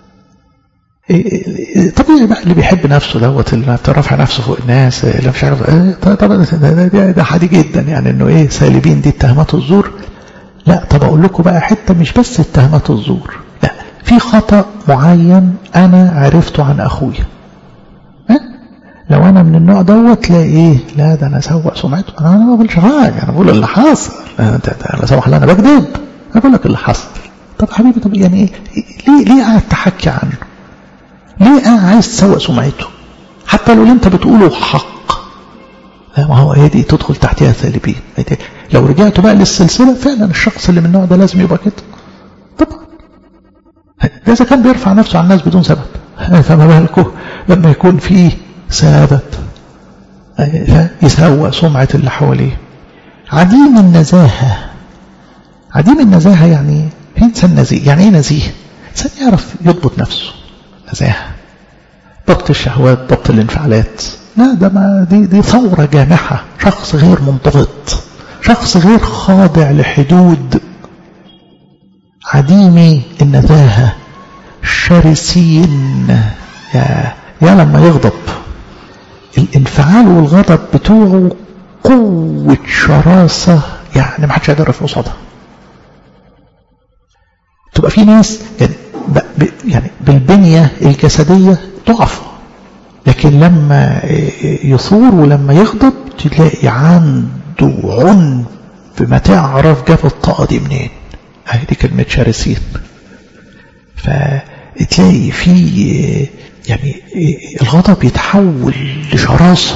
طبيعي بقى اللي بيحب نفسه دوت اللي بترفع نفسه فوق الناس اللي مش عارف طبعا ده, ده عادي جدا يعني انه ايه سالبين دي اتهامات الزور لا طب اقول لكم بقى حته مش بس اتهامات الزور لا في خطا معين انا عرفته عن اخويا لو انا من النوع دوت تلاقي ايه لا ده انا اسوق سمعته انا ما بقولش حاجه انا بقول اللي حصل انت لا سمح الله انا بكذب انا بقول لك اللي حصل طب حبيبي طب يعني ايه ليه ليه قاعد تحكي عنه ليه قاعد عايز تسوق سمعته حتى لو اللي انت بتقوله حق لا ما هو هي دي تدخل تحتها ثالبين لو رجعتوا بقى للسلسله فعلا الشخص اللي من النوع ده لازم يبقى كده طبعا ده اذا كان بيرفع نفسه عن الناس بدون سبب فما بالكم لما يكون فيه سبب يسوء سمعة اللي حواليه عديم النزاهة عديم النزاهة يعني في إنسان نزيه يعني إيه نزيه إنسان يعرف يضبط نفسه نزاهة ضبط الشهوات ضبط الانفعالات لا ده ما دي دي ثورة جامحة شخص غير منضبط شخص غير خاضع لحدود عديم النزاهة شرسين يا, يا لما يغضب الانفعال والغضب بتوعه قوة شراسة يعني ما حدش يقدر في قصادها تبقى في ناس يعني, يعني بالبنية الجسدية ضعف لكن لما يثور ولما يغضب تلاقي عنده عنف ما تعرف جاب الطاقة دي منين اهي دي كلمة شرسين فتلاقي في يعني الغضب يتحول لشراسة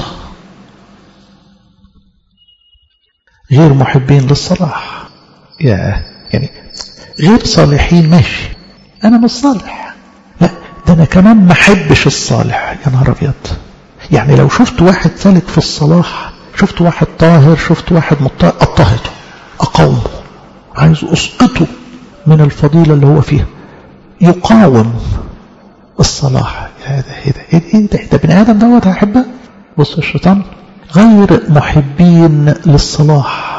غير محبين للصلاح يا يعني غير صالحين ماشي أنا مش صالح لا ده أنا كمان ما أحبش الصالح يا نهار أبيض يعني لو شفت واحد سالك في الصلاح شفت واحد طاهر شفت واحد مضطهد أضطهده أقاومه عايز أسقطه من الفضيلة اللي هو فيها يقاوم الصلاح هذا ايه ده ايه ده, ده بني ادم دوت هيحبها بص الشيطان غير محبين للصلاح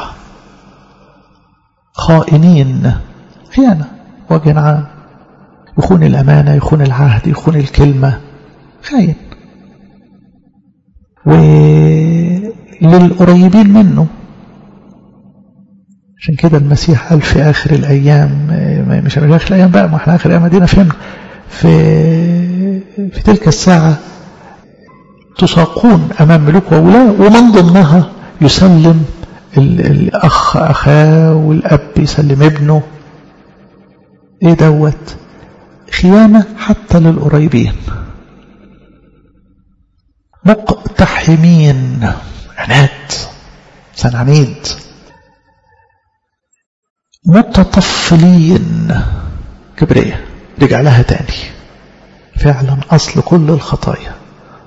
خائنين خيانة وجه عام يخون الأمانة يخون العهد يخون الكلمة خاين وللقريبين منه عشان كده المسيح قال في آخر الأيام مش في آخر الأيام بقى ما احنا آخر الأيام دينا فهمنا في في تلك الساعة تساقون أمام ملوك وولاة ومن ضمنها يسلم الأخ أخاه والأب يسلم ابنه إيه دوت خيانة حتى للقريبين مقتحمين عناد سن عنيد متطفلين كبرية رجع لها تاني فعلا أصل كل الخطايا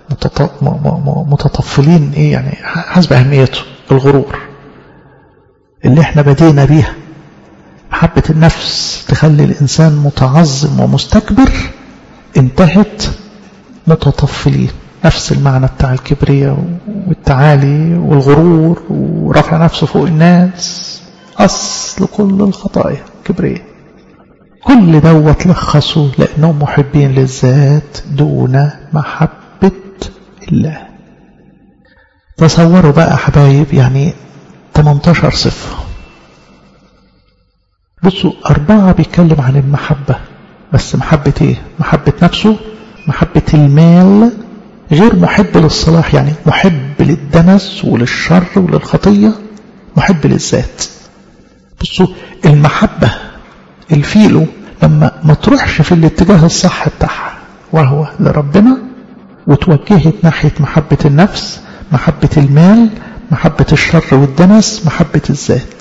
متطفلين إيه يعني حسب أهميته الغرور اللي احنا بدينا بيها محبة النفس تخلي الإنسان متعظم ومستكبر انتهت متطفلين نفس المعنى بتاع الكبرياء والتعالي والغرور ورفع نفسه فوق الناس أصل كل الخطايا كبرياء كل دوت لخصوا لأنهم محبين للذات دون محبة الله تصوروا بقى حبايب يعني 18 صفة بصوا أربعة بيتكلم عن المحبة بس محبة إيه محبة نفسه محبة المال غير محب للصلاح يعني محب للدنس وللشر وللخطية محب للذات بصوا المحبة الفيلو لما ما تروحش في الاتجاه الصح بتاعها وهو لربنا وتوجهت ناحية محبة النفس محبة المال محبة الشر والدنس محبة الذات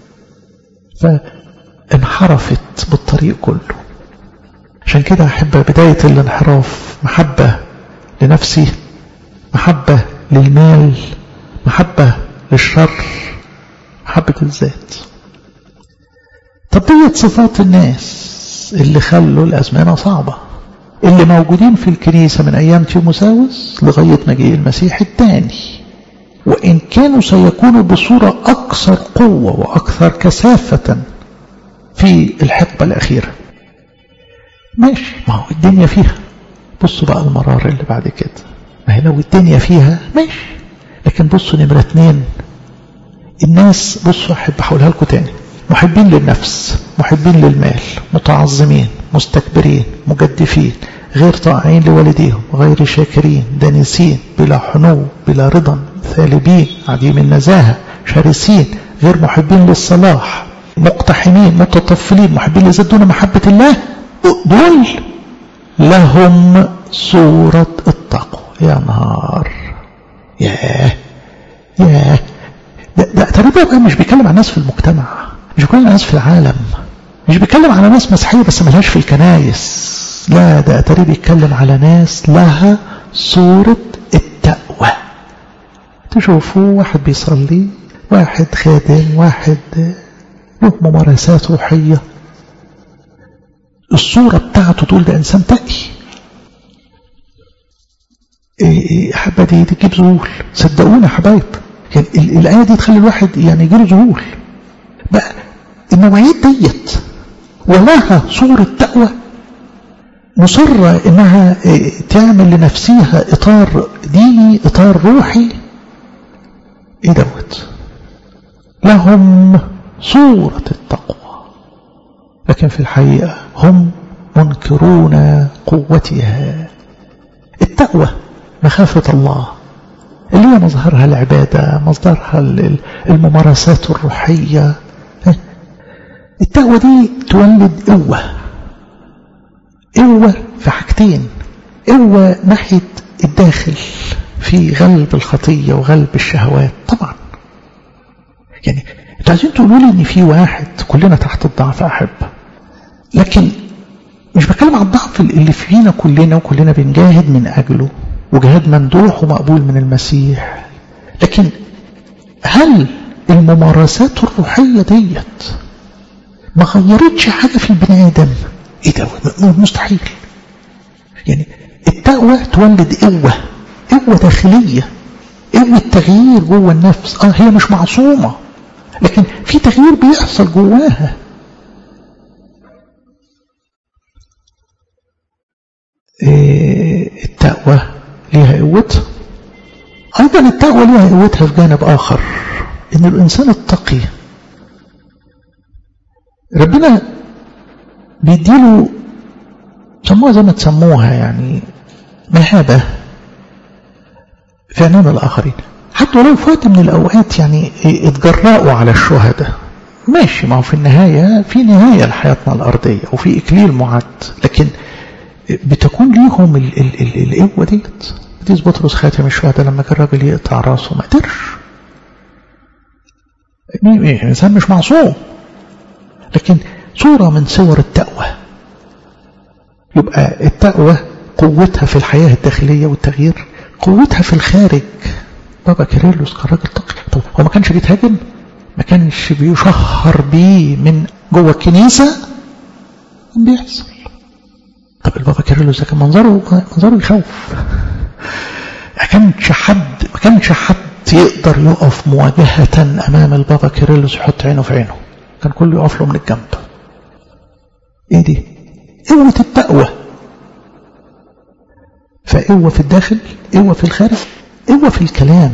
فانحرفت بالطريق كله عشان كده أحب بداية الانحراف محبة لنفسي محبة للمال محبة للشر محبة الذات طب ديت صفات الناس اللي خلوا الأزمنة صعبة اللي موجودين في الكنيسة من أيام تيموساوس لغاية مجيء المسيح الثاني وإن كانوا سيكونوا بصورة أكثر قوة وأكثر كثافة في الحقبة الأخيرة ماشي ما هو الدنيا فيها بصوا بقى المرار اللي بعد كده ما هي لو الدنيا فيها ماشي لكن بصوا نمرة اتنين الناس بصوا أحب أحولها لكم تاني محبين للنفس محبين للمال متعظمين مستكبرين مجدفين غير طائعين لوالديهم غير شاكرين دانسين بلا حنو بلا رضا ثالبين عديم النزاهة شرسين غير محبين للصلاح مقتحمين متطفلين محبين لزدون محبة الله دول لهم صورة التقوى يا نهار ياه ياه ده, ده تقريبا بقى مش بيتكلم عن ناس في المجتمع مش بيتكلم عن ناس في العالم مش بيتكلم على ناس مسيحية بس ملهاش في الكنايس لا ده تقريبا بيتكلم على ناس لها صورة التقوى تشوفوا واحد بيصلي واحد خادم واحد له ممارسات روحية الصورة بتاعته تقول ده إنسان تقي حبة دي تجيب ذهول صدقونا يا حبايب يعني الآية دي تخلي الواحد يعني يجيله ذهول بقى النوعيات ديت ولها صورة تقوى مصرة انها تعمل لنفسها اطار ديني اطار روحي ايه دوت لهم صورة التقوى لكن في الحقيقة هم منكرون قوتها التقوى مخافة الله اللي هي مظهرها العبادة مصدرها الممارسات الروحية التقوى دي تولد قوة قوة في حاجتين قوة ناحية الداخل في غلب الخطية وغلب الشهوات طبعا يعني انتوا عايزين تقولوا لي ان في واحد كلنا تحت الضعف احب لكن مش بتكلم عن الضعف اللي فينا كلنا وكلنا بنجاهد من اجله وجهاد ممدوح ومقبول من المسيح لكن هل الممارسات الروحية ديت ما غيرتش حاجة في البني آدم ايه ده مستحيل يعني التقوى تولد قوة قوة داخلية قوة تغيير جوه النفس اه هي مش معصومة لكن في تغيير بيحصل جواها إيه التقوى ليها قوتها أيضا التقوى ليها قوتها في جانب آخر إن الإنسان التقي ربنا بيديله سموها زي ما تسموها يعني مهابة في أمام الآخرين حتى ولو في وقت من الأوقات يعني اتجرأوا على الشهداء ماشي ما هو في النهاية في نهاية لحياتنا الأرضية وفي إكليل معد لكن بتكون ليهم ال ال ال القوة ديت ديس بطرس خاتم الشهداء لما كان الراجل يقطع راسه ما قدرش الإنسان مش معصوم لكن صورة من صور التقوى يبقى التقوى قوتها في الحياة الداخلية والتغيير قوتها في الخارج بابا كيرلس كان راجل تقي طب هو ما كانش بيتهاجم ما كانش بيشهر بيه من جوه الكنيسة كان بيحصل طب البابا كيرلس ده كان منظره منظره يخوف ما كانش حد ما كانش حد يقدر يقف مواجهة أمام البابا كيرلس يحط عينه في عينه كان كله يقف له من الجنب ايه دي قوة التقوى فقوة في الداخل قوة في الخارج قوة في الكلام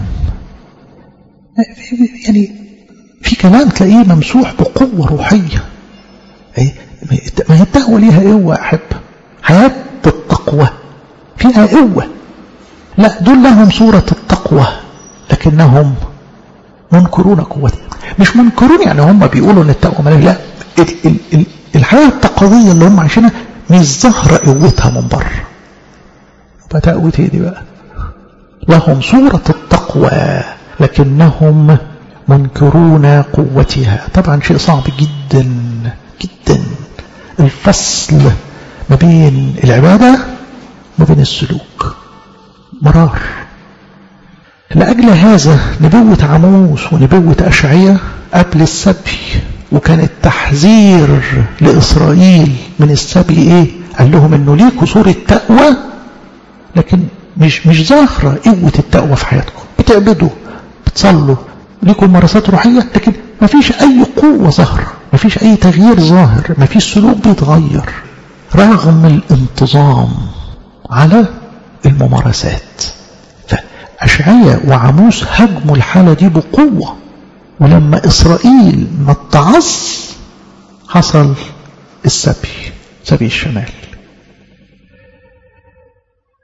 يعني في كلام تلاقيه ممسوح بقوة روحية ما هي التقوى ليها قوة أحب حياة التقوى فيها قوة لا دول لهم صورة التقوى لكنهم منكرون قوتها مش منكرون يعني هم بيقولوا ان التقوى ملاك لا ال ال ال الحياة التقوية اللي هم عايشينها مش ظاهرة قوتها من بره يبقى تقوة ايه دي بقى لهم صورة التقوى لكنهم منكرون قوتها طبعا شيء صعب جدا جدا الفصل ما بين العبادة وما بين السلوك مرار لأجل هذا نبوة عموس ونبوة أشعية قبل السبي وكان التحذير لإسرائيل من السبي إيه قال لهم إنه ليكوا صورة تقوى لكن مش مش ظاهرة قوة التقوى في حياتكم بتعبدوا بتصلوا ليكم ممارسات روحية لكن ما فيش أي قوة ظاهرة ما فيش أي تغيير ظاهر ما فيش سلوك بيتغير رغم الانتظام على الممارسات فأشعية وعموس هجموا الحالة دي بقوة ولما إسرائيل ما اتعظ حصل السبي سبي الشمال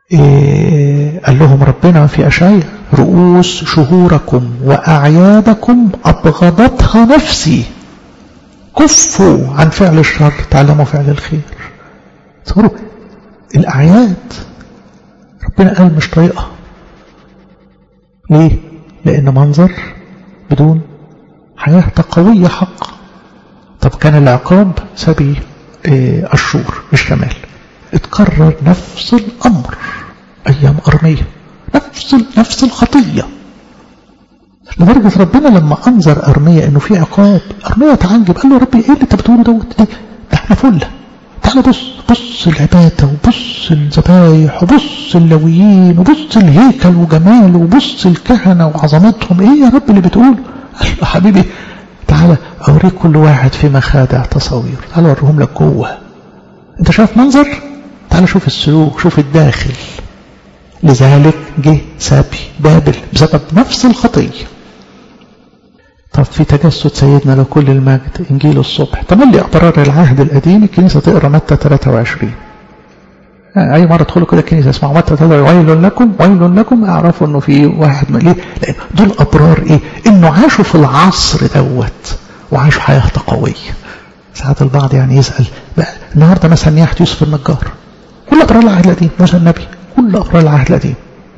إيه قال لهم ربنا في أشعية رؤوس شهوركم وأعيادكم أبغضتها نفسي كفوا عن فعل الشر تعلموا فعل الخير تصوروا الأعياد ربنا قال مش طريقة ليه؟ لأن منظر بدون حياة قوية حق طب كان العقاب سبي إيه الشور الشمال اتكرر نفس الأمر أيام أرمية نفس نفس الخطية لدرجة ربنا لما أنظر أرمية إنه في عقاب أرمية تعجب قال له ربي إيه اللي أنت بتقوله دوت ده إحنا فلة تعالى بص بص العبادة وبص الذبايح وبص اللويين وبص الهيكل وجماله وبص الكهنة وعظمتهم إيه يا رب اللي بتقوله قال له حبيبي تعالى أوريك كل واحد في مخادع تصاوير تعالى أوريهم لك جوه أنت شايف منظر تعالى شوف السلوك شوف الداخل لذلك جه سابي بابل بسبب نفس الخطية طب في تجسد سيدنا لكل المجد إنجيل الصبح تملي أقرار العهد القديم الكنيسة تقرأ متى 23 أي مرة تدخلوا كده الكنيسة اسمعوا متى 23 ويل لكم ويل لكم اعرفوا إنه في واحد ليه؟ لأن دول أبرار إيه؟ إنه عاشوا في العصر دوت وعاشوا حياة قوية ساعات البعض يعني يسأل بقى النهاردة مثلا نياحة يوسف النجار كل أبرار العهد القديم موسى النبي كل أبرار العهد القديم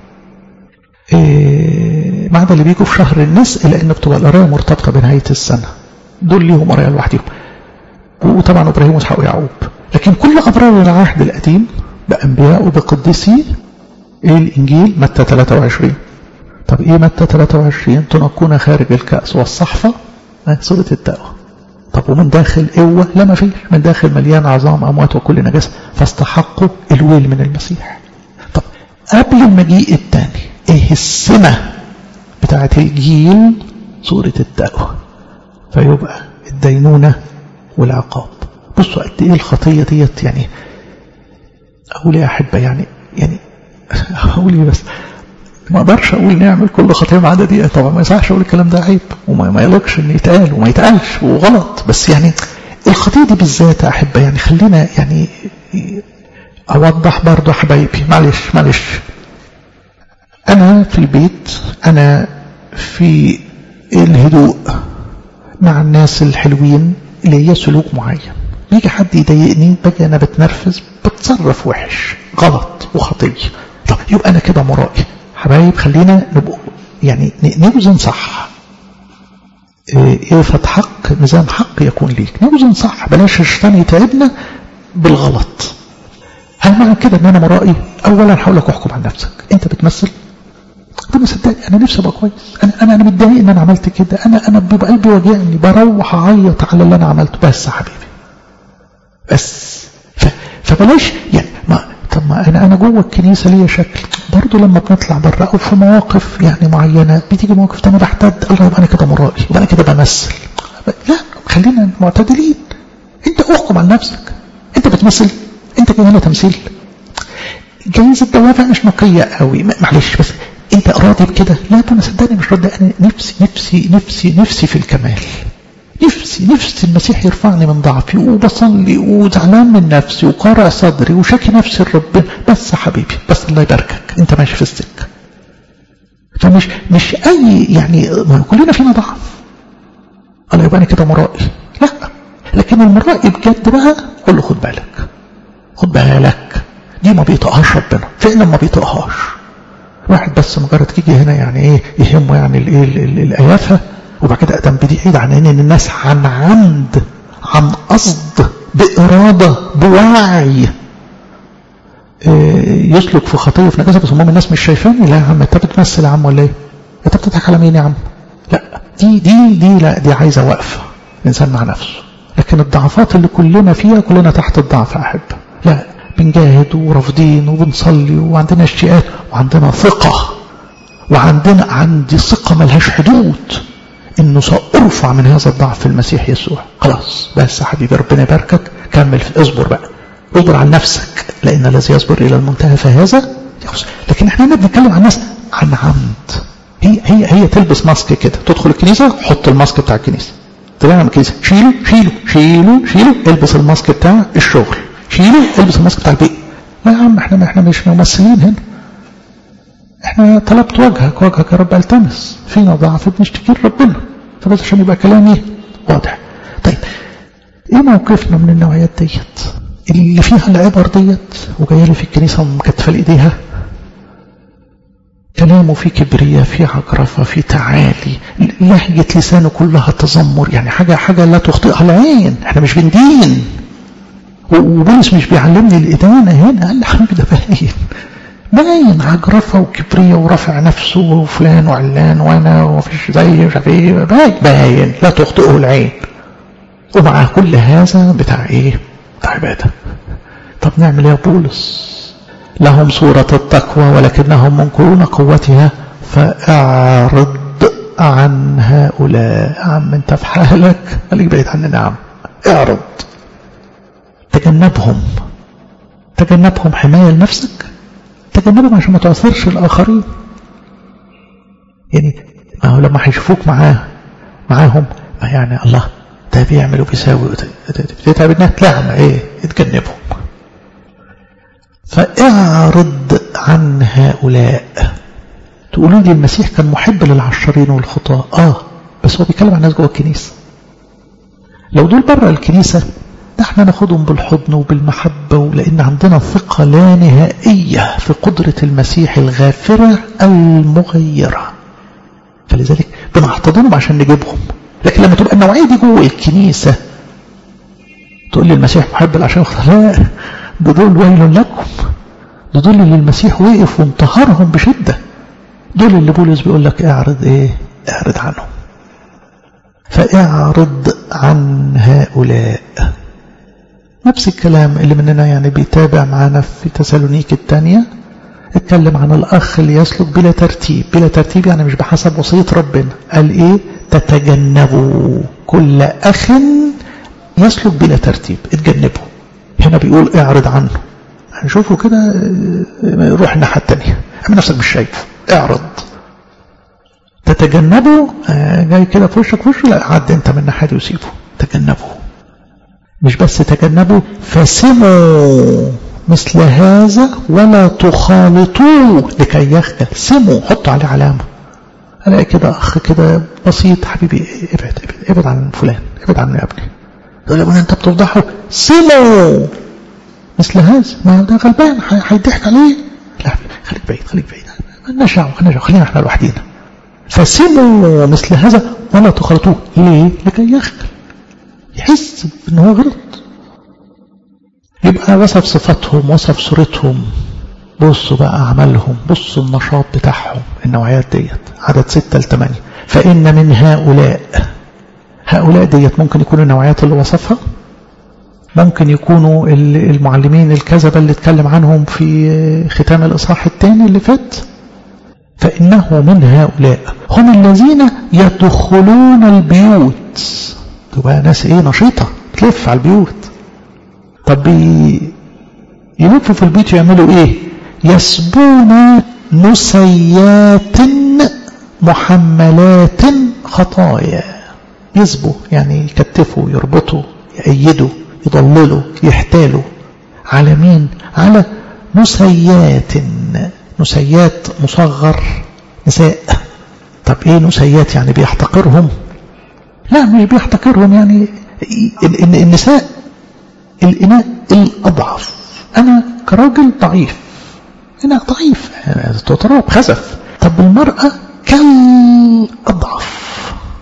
إيه ما عدا اللي بيجوا في شهر النسء لأن بتبقى القراية مرتبطة بنهاية السنة دول ليهم قراية لوحدهم وطبعا إبراهيم وإسحاق ويعقوب لكن كل أبرار العهد القديم بأنبياء وبقدسي إيه الإنجيل متى 23 طب إيه متى 23 تنقون خارج الكأس والصحفة سورة التقوى طب ومن داخل قوة لا ما فيش من داخل مليان عظام أموات وكل نجاسة فاستحقوا الويل من المسيح طب قبل المجيء الثاني ايه السمة بتاعت الجيل سورة التقوى فيبقى الدينونة والعقاب بصوا قد ايه الخطية ديت يعني اقول يا احبة يعني يعني اقول ايه بس ما اقدرش اقول نعمل كل خطيه ما عدا دي طبعا ما يصحش اقول الكلام ده عيب وما ما يليقش ان يتقال وما يتقالش وغلط بس يعني الخطيه دي بالذات يا احبه يعني خلينا يعني اوضح برضه حبايبي معلش معلش انا في البيت انا في الهدوء مع الناس الحلوين اللي هي سلوك معين بيجي حد يضايقني باجي انا بتنرفز بتصرف وحش غلط وخطيه طب يبقى انا كده مرائي حبايب خلينا نبقى يعني نوزن صح ايه حق ميزان حق يكون ليك نوزن صح بلاش الشيطان يتعبنا بالغلط هل معنى كده ان انا مرائي اولا هقول لك احكم عن نفسك انت بتمثل ربنا صدقني انا نفسي ابقى كويس انا انا انا متضايق ان انا عملت كده انا انا بيبقى قلبي واجعني بروح اعيط على اللي انا عملته بس يا حبيبي بس فبلاش يعني ما طب ما انا انا جوه الكنيسه ليا شكل برضه لما بنطلع بره او في مواقف يعني معينه بتيجي مواقف تانية بحتد الله يبقى انا كده مرائي يبقى انا كده بمثل لا خلينا معتدلين انت احكم على نفسك انت بتمثل انت كده هنا تمثيل جايز الدوافع مش نقيه قوي معلش بس انت راضي بكده لا انا صدقني مش راضي انا نفسي نفسي نفسي نفسي في الكمال نفسي نفسي المسيح يرفعني من ضعفي وبصلي وزعلان من نفسي وقارع صدري وشاكي نفسي لربنا بس يا حبيبي بس الله يباركك انت ماشي في السكه فمش مش اي يعني ما كلنا فينا ضعف الله يبقى انا كده مرائي لا لكن المرائي بجد بقى قول له خد بالك خد بالك دي ما بيطقهاش ربنا فعلا ما بيطقهاش واحد بس مجرد تيجي هنا يعني ايه يهمه يعني الايه الايافه وبعد كده ادم بعيد عن ان الناس عن عمد عن قصد باراده بوعي إيه يسلك في خطيه في نجاسه بس المهم الناس مش شايفاني لا يا عم انت بتمثل يا عم ولا ايه؟ انت بتضحك على مين يا عم؟ لا دي دي دي لا دي عايزه وقفه الانسان مع نفسه لكن الضعفات اللي كلنا فيها كلنا تحت الضعف يا احب لا بنجاهد ورافضين وبنصلي وعندنا اشتياقات وعندنا ثقه وعندنا عندي ثقه ملهاش حدود انه سأرفع من هذا الضعف في المسيح يسوع خلاص بس يا حبيبي ربنا يباركك كمل في اصبر بقى اصبر على نفسك لان الذي يصبر الى المنتهى فهذا يخلص لكن احنا هنا بنتكلم عن الناس عن عمد هي هي هي تلبس ماسك كده تدخل الكنيسه حط الماسك بتاع الكنيسه طلع من الكنيسه شيله شيله شيله شيله البس الماسك بتاع الشغل شيله البس الماسك بتاع البيت لا يا عم احنا احنا مش ممثلين هنا احنا طلبت وجهك وجهك يا رب التمس فينا ضعف بنشتكي لربنا فبس عشان يبقى كلامي واضح طيب ايه موقفنا من النوعيات ديت اللي فيها العبر ديت وجايه لي في الكنيسه مكتفه لايديها كلامه في كبرياء في عجرفة في تعالي لهجة لسانه كلها تذمر يعني حاجة حاجة لا تخطئها العين احنا مش بندين وبولس مش بيعلمني الإدانة هنا قال لي حبيبي ده باين باين عجرفة وكبرياء ورفع نفسه وفلان وعلان وانا ومفيش زي مش عارف ايه باين باين لا تخطئه العين ومع كل هذا بتاع ايه؟ بتاع عبادة طب نعمل ايه يا بولس؟ لهم صورة التقوى ولكنهم منكرون قوتها فاعرض عن هؤلاء عم انت في حالك خليك بعيد عننا يا عم اعرض تجنبهم تجنبهم حماية لنفسك تجنبهم عشان ما تأثرش الآخرين يعني ما هو لما هيشوفوك معاه معاهم ما يعني الله ده بيعمل وبيساوي بتتعب الناس لا ايه اتجنبهم فاعرض عن هؤلاء تقولوا لي المسيح كان محب للعشرين والخطاة اه بس هو بيتكلم عن الناس جوه الكنيسة لو دول بره الكنيسة ده احنا ناخدهم بالحضن وبالمحبة ولأن عندنا ثقة لا نهائية في قدرة المسيح الغافرة المغيرة فلذلك بنحتضنهم عشان نجيبهم لكن لما تبقى النوعية دي جوه الكنيسة تقول لي المسيح محب للعشرين والخطاة لا ده دول ويل لكم ده دول اللي المسيح وقف وانتهرهم بشدة دول اللي بولس بيقول لك اعرض ايه اعرض عنهم فاعرض عن هؤلاء نفس الكلام اللي مننا يعني بيتابع معانا في تسالونيك الثانية اتكلم عن الأخ اللي يسلك بلا ترتيب بلا ترتيب يعني مش بحسب وصية ربنا قال ايه تتجنبوا كل أخ يسلك بلا ترتيب اتجنبوا هنا بيقول اعرض عنه هنشوفه كده روح الناحية التانية اعمل نفسك مش شايف اعرض تتجنبه جاي كده في وشك في وشه لا عد انت من الناحية دي وسيبه تجنبه مش بس تجنبوا فسموا مثل هذا ولا تخالطوه لكي يخجل سموا حطوا عليه علامة الاقي كده اخ كده بسيط حبيبي ابعد ابعد ابعد عن فلان ابعد عنه يا ابني يقول ابني انت بتفضحه سموا مثل هذا ما ده غلبان هيضحك عليه لا خليك بعيد خليك بعيد مالناش دعوه خلينا خلينا احنا لوحدينا فسموا مثل هذا ولا تخالطوه ليه؟ لكي يخجل يحس ان هو غلط يبقى وصف صفاتهم وصف صورتهم بصوا بقى أعمالهم بصوا النشاط بتاعهم النوعيات ديت عدد ستة لثمانية فإن من هؤلاء هؤلاء ديت ممكن يكونوا النوعيات اللي وصفها ممكن يكونوا المعلمين الكذبة اللي اتكلم عنهم في ختام الإصحاح الثاني اللي فات فإنه من هؤلاء هم الذين يدخلون البيوت تبقى ناس ايه نشيطة تلف على البيوت طب يلفوا في البيت يعملوا ايه يسبون نسيات محملات خطايا يسبوا يعني يكتفوا يربطوا يأيدوا يضللوا يحتالوا على مين على نسيات نسيات مصغر نساء طب ايه نسيات يعني بيحتقرهم لا مش بيحتقرهم يعني النساء الإناء الأضعف أنا كراجل ضعيف إناء ضعيف تراب خزف طب المرأة كالأضعف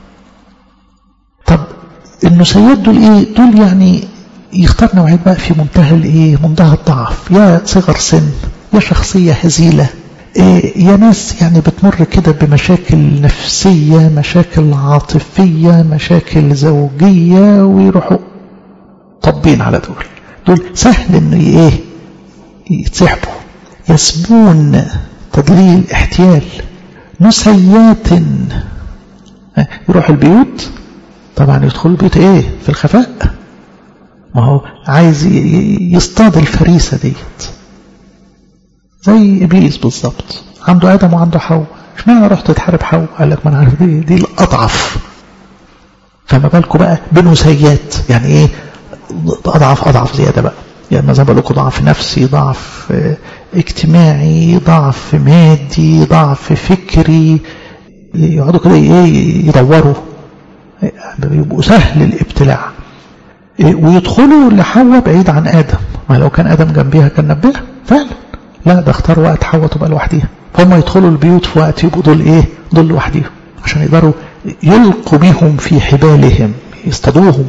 طب النسيات دول إيه دول يعني يختار نوعية بقى في منتهى الإيه منتهى الضعف يا صغر سن يا شخصية هزيلة إيه يا ناس يعني بتمر كده بمشاكل نفسية مشاكل عاطفية مشاكل زوجية ويروحوا طبين على دول دول سهل انه ايه يتسحبوا يسبون تضليل احتيال نسيات يروح البيوت طبعا يدخل البيوت ايه في الخفاء ما هو عايز يصطاد الفريسة ديت زي ابليس بالظبط عنده ادم وعنده حواء اشمعنى رحت تحارب حواء قال لك ما انا عارف دي دي الاضعف فما بالكم بقى بنسيات يعني ايه أضعف أضعف زيادة بقى يعني زي ما بقول لكم ضعف نفسي ضعف اجتماعي ضعف مادي ضعف فكري يقعدوا كده ايه يدوروا بيبقوا سهل الابتلاع ويدخلوا لحواء بعيد عن ادم ما لو كان ادم جنبيها كان نبهها فعلا لا ده اختار وقت حواء تبقى لوحديها فهم يدخلوا البيوت في وقت يبقوا دول ايه دول لوحديهم عشان يقدروا يلقوا بهم في حبالهم يصطادوهم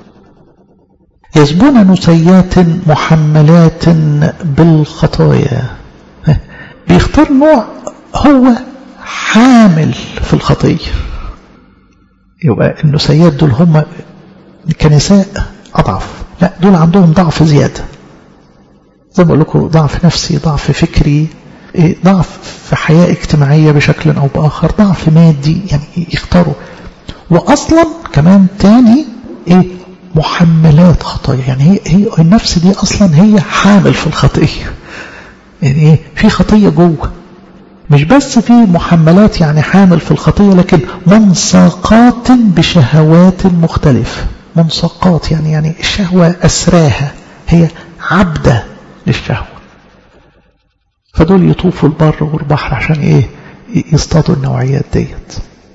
يسبون نسيات محملات بالخطايا بيختار نوع هو حامل في الخطية يبقى النسيات دول هم كنساء أضعف لا دول عندهم ضعف زيادة زي ما بقول لكم ضعف نفسي ضعف فكري ضعف في حياة اجتماعية بشكل أو بآخر ضعف مادي يعني يختاروا وأصلا كمان تاني إيه محملات خطايا يعني هي, هي النفس دي أصلا هي حامل في الخطية يعني إيه في خطية جوه مش بس في محملات يعني حامل في الخطية لكن منساقات بشهوات مختلفة منساقات يعني يعني الشهوة أسراها هي عبدة للشهوة فدول يطوفوا البر والبحر عشان ايه يصطادوا النوعيات ديت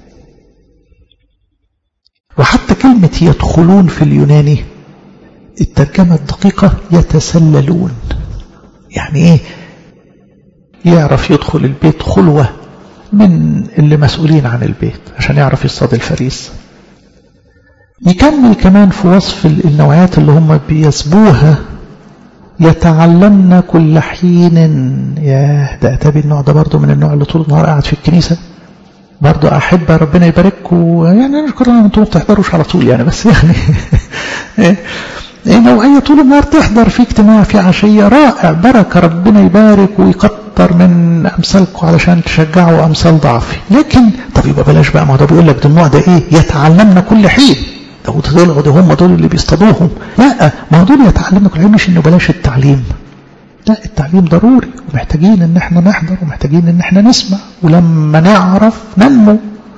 وحتى كلمة يدخلون في اليوناني الترجمة الدقيقة يتسللون يعني ايه يعرف يدخل البيت خلوة من اللي مسؤولين عن البيت عشان يعرف يصطاد الفريس يكمل كمان في وصف النوعيات اللي هم بيسبوها يتعلمن كل حين يا ده أتابي النوع ده برضه من النوع اللي طول النهار قاعد في الكنيسة برضه أحب ربنا يبارككم يعني نشكر أن أنتم ما بتحضروش على طول يعني بس يعني نوعية طول النهار تحضر في اجتماع في عشية رائع بركة ربنا يبارك ويكتر من أمثالكم علشان تشجعوا أمثال ضعفي لكن طب يبقى بلاش بقى ما ده بيقول لك ده النوع ده إيه يتعلمنا كل حين ده طلعوا ده هم دول اللي بيصطادوهم لا ما دول يتعلمنا كل حين مش إنه بلاش التعليم لا التعليم ضروري ومحتاجين ان احنا نحضر ومحتاجين ان احنا نسمع ولما نعرف ننمو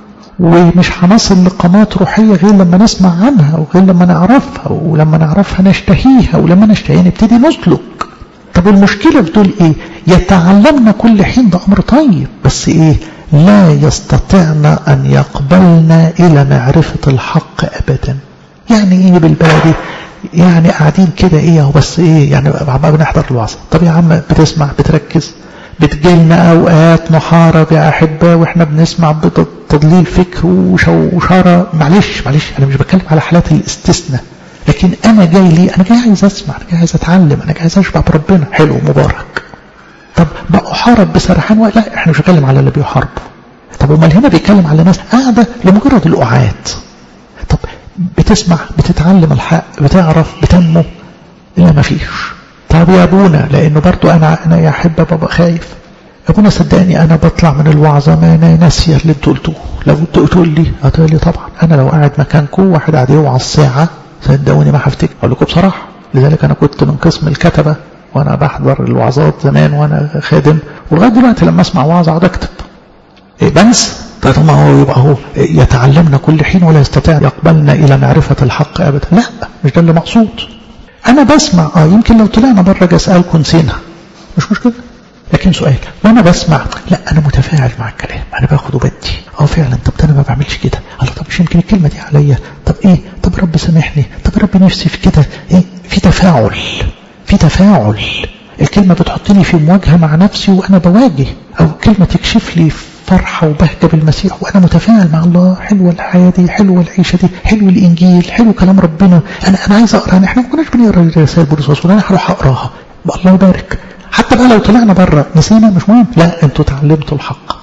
ومش هنصل لقامات روحية غير لما نسمع عنها وغير لما نعرفها ولما نعرفها نشتهيها ولما نشتهيها نبتدي نسلك طب المشكلة في دول ايه يتعلمنا كل حين ده امر طيب بس ايه لا يستطعن ان يقبلنا الى معرفة الحق ابدا يعني ايه بالبلدي يعني قاعدين كده ايه اهو بس ايه يعني بقى بنحضر الوعظ طب يا عم بتسمع بتركز بتجيلنا اوقات نحارب يا احبه واحنا بنسمع بتضليل فكر وشاره معلش معلش انا مش بتكلم على حالات الاستثناء لكن انا جاي ليه انا جاي عايز اسمع انا جاي عايز اتعلم انا جاي عايز اشبع بربنا حلو مبارك طب بحارب بسرحان لا احنا مش بنتكلم على اللي بيحاربوا طب امال هنا بيتكلم على ناس قاعده لمجرد القعاد طب بتسمع بتتعلم الحق بتعرف بتنمو لا ما فيش طب يا ابونا لانه برضو انا انا يا احبه بابا خايف ابونا صدقني انا بطلع من الوعظه ما انا ناسيه اللي انتوا قلتوه لو انتوا تقول لي هتقول لي طبعا انا لو قاعد مكانكم واحد قاعد يوعظ ساعه صدقوني ما هفتكر اقول لكم بصراحه لذلك انا كنت من قسم الكتبه وانا بحضر الوعظات زمان وانا خادم ولغايه دلوقتي لما اسمع وعظ اقعد اكتب إيه بنسى طيب ما هو يبقى هو يتعلمنا كل حين ولا يستطيع يقبلنا إلى معرفة الحق أبدا لا مش ده اللي مقصود أنا بسمع آه يمكن لو طلعنا بره أجي أسألكم نسينا مش مشكلة لكن سؤال وأنا بسمع لا أنا متفاعل مع الكلام أنا باخد وبدي أه فعلا طب أنا ما بعملش كده الله طب مش يمكن الكلمة دي عليا طب إيه طب رب سامحني طب رب نفسي في كده إيه في تفاعل في تفاعل الكلمة بتحطني في مواجهة مع نفسي وأنا بواجه أو كلمة تكشف لي فرحة وبهجة بالمسيح وأنا متفاعل مع الله حلوة الحياة دي حلوة العيشة دي حلو الإنجيل حلو كلام ربنا أنا أنا عايز أقرأ احنا ما كناش بنقرأ رسائل بولس الرسول أنا هروح أقراها الله يبارك حتى بقى لو طلعنا بره نسينا مش مهم لا أنتوا تعلمتوا الحق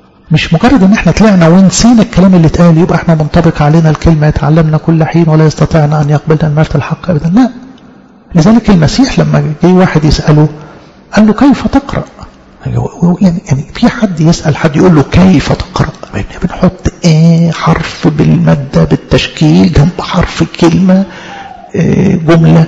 مش مجرد ان احنا طلعنا ونسينا الكلام اللي اتقال يبقى احنا منطبق علينا الكلمة يتعلمنا كل حين ولا يستطيعنا ان يقبلنا المرت الحق ابدا لا لذلك المسيح لما جه واحد يسأله قال له كيف تقرأ يعني يعني في حد يسأل حد يقول له كيف تقرأ بنحط ايه حرف بالمادة بالتشكيل جنب حرف الكلمة إيه جملة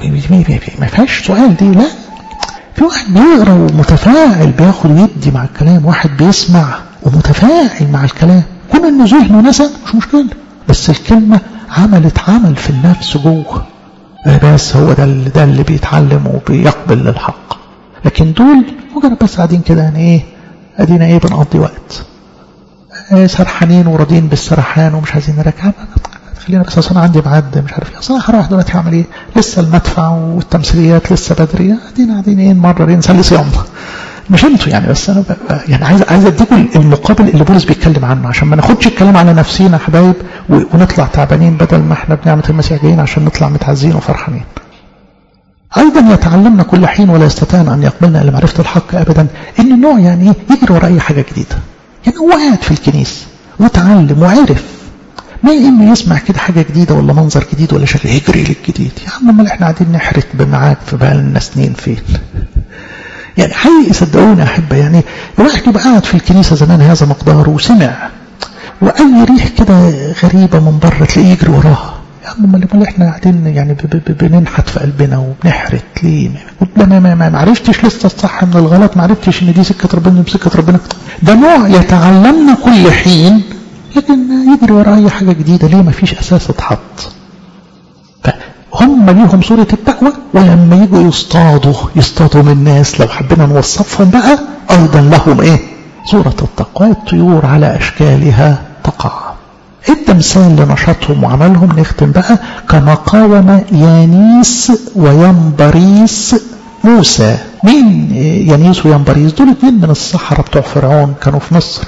ما فيهاش سؤال دي لا في واحد بيقرا ومتفاعل بياخد ويدي مع الكلام واحد بيسمع ومتفاعل مع الكلام كون انه ذهنه نسى مش مشكلة بس الكلمة عملت عمل في النفس جوه بس هو ده اللي, ده اللي بيتعلم وبيقبل للحق لكن دول مجرد بس قاعدين كده يعني ايه ادينا ايه بنقضي وقت إيه سرحانين وراضيين بالسرحان ومش عايزين نرجع خلينا بس اصل انا عندي ميعاد مش عارف ايه اصل انا هروح دلوقتي هعمل ايه لسه المدفع والتمثيليات لسه بدري ادينا قاعدين ايه نمرر ايه نصلي صيام مش انتوا يعني بس انا يعني عايز عايز اديكم المقابل اللي بولس بيتكلم عنه عشان ما ناخدش الكلام على نفسينا يا حبايب ونطلع تعبانين بدل ما احنا بنعمه المسيح جايين عشان نطلع متعزين وفرحانين. ايضا يتعلمنا كل حين ولا يستطيعن ان يقبلنا الا معرفه الحق ابدا ان النوع يعني ايه يجري ورا اي حاجه جديده. يعني هو قاعد في الكنيسه وتعلم وعرف ما انه يسمع كده حاجه جديده ولا منظر جديد ولا شكل يجري للجديد يا عم امال احنا قاعدين نحرت بمعاك في بقالنا سنين فين يعني حقيقي صدقوني يا احبه يعني الواحد يبقى قاعد في الكنيسه زمان هذا مقداره وسمع واي ريح كده غريبه من بره تلاقيه يجري وراها يا عم امال امال احنا قاعدين يعني بننحت في قلبنا وبنحرت ليه ما, ما, ما, ما عرفتش لسه الصح من الغلط ما عرفتش ان دي سكه ربنا بسكه ربنا ده نوع يتعلمنا كل حين لكن يجري ورا اي حاجه جديده ليه ما فيش اساس اتحط هم ليهم صورة التقوى ولما يجوا يصطادوا يصطادوا من الناس لو حبينا نوصفهم بقى أيضا لهم إيه صورة التقوى الطيور على أشكالها تقع التمثال لنشاطهم وعملهم نختم بقى كما قاوم يانيس وينبريس موسى مين يانيس وينبريس دول اتنين من الصحراء بتوع فرعون كانوا في مصر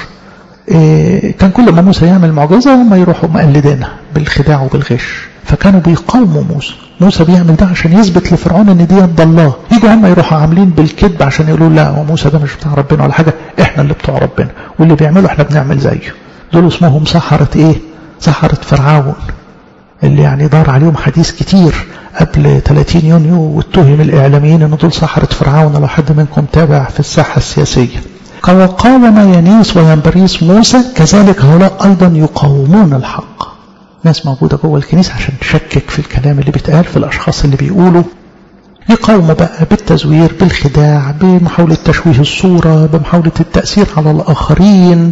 كان كل ما موسى يعمل معجزة هم يروحوا مقلدينها بالخداع وبالغش فكانوا بيقاوموا موسى موسى بيعمل ده عشان يثبت لفرعون ان دي يد الله يجوا هم يروحوا عاملين بالكذب عشان يقولوا لا هو موسى ده مش بتاع ربنا ولا حاجه احنا اللي بتوع ربنا واللي بيعمله احنا بنعمل زيه دول اسمهم سحرة ايه سحرة فرعون اللي يعني دار عليهم حديث كتير قبل 30 يونيو واتهم الاعلاميين ان دول سحرة فرعون لو حد منكم تابع في الساحه السياسيه وقاوم ينيس وينبريس موسى كذلك هؤلاء ايضا يقاومون الحق ناس موجودة جوه الكنيسة عشان تشكك في الكلام اللي بيتقال في الأشخاص اللي بيقولوا يقاوموا بقى بالتزوير بالخداع بمحاولة تشويه الصورة بمحاولة التأثير على الآخرين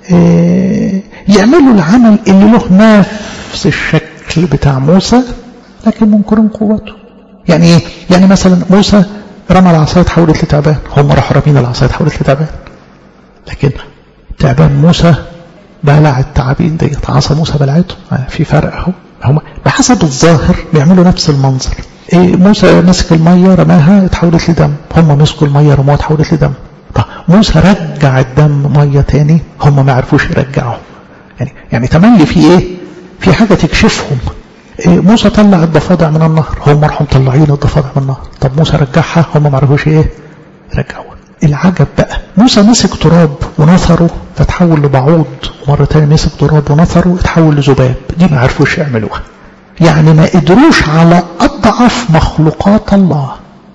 إيه يعملوا العمل اللي له نفس الشكل بتاع موسى لكن منكرين قوته يعني ايه؟ يعني مثلا موسى رمى العصاية تحولت لتعبان هم راحوا رامين العصاية تحولت لتعبان لكن تعبان موسى بلع التعابين ديت عصا موسى بلعته في فرق اهو هم بحسب الظاهر بيعملوا نفس المنظر إيه موسى مسك الميه رماها اتحولت لدم هم مسكوا الميه رموها اتحولت لدم طب موسى رجع الدم ميه تاني هم ما عرفوش يرجعوا يعني يعني تملي في ايه في حاجه تكشفهم إيه موسى طلع الضفادع من النهر هم راحوا مطلعين الضفادع من النهر طب موسى رجعها هم ما عرفوش ايه رجعوها العجب بقى موسى مسك تراب ونثره فتحول لبعوض ومرة تانية مسك تراب ونثره اتحول لذباب دي ما عرفوش يعملوها يعني ما قدروش على أضعف مخلوقات الله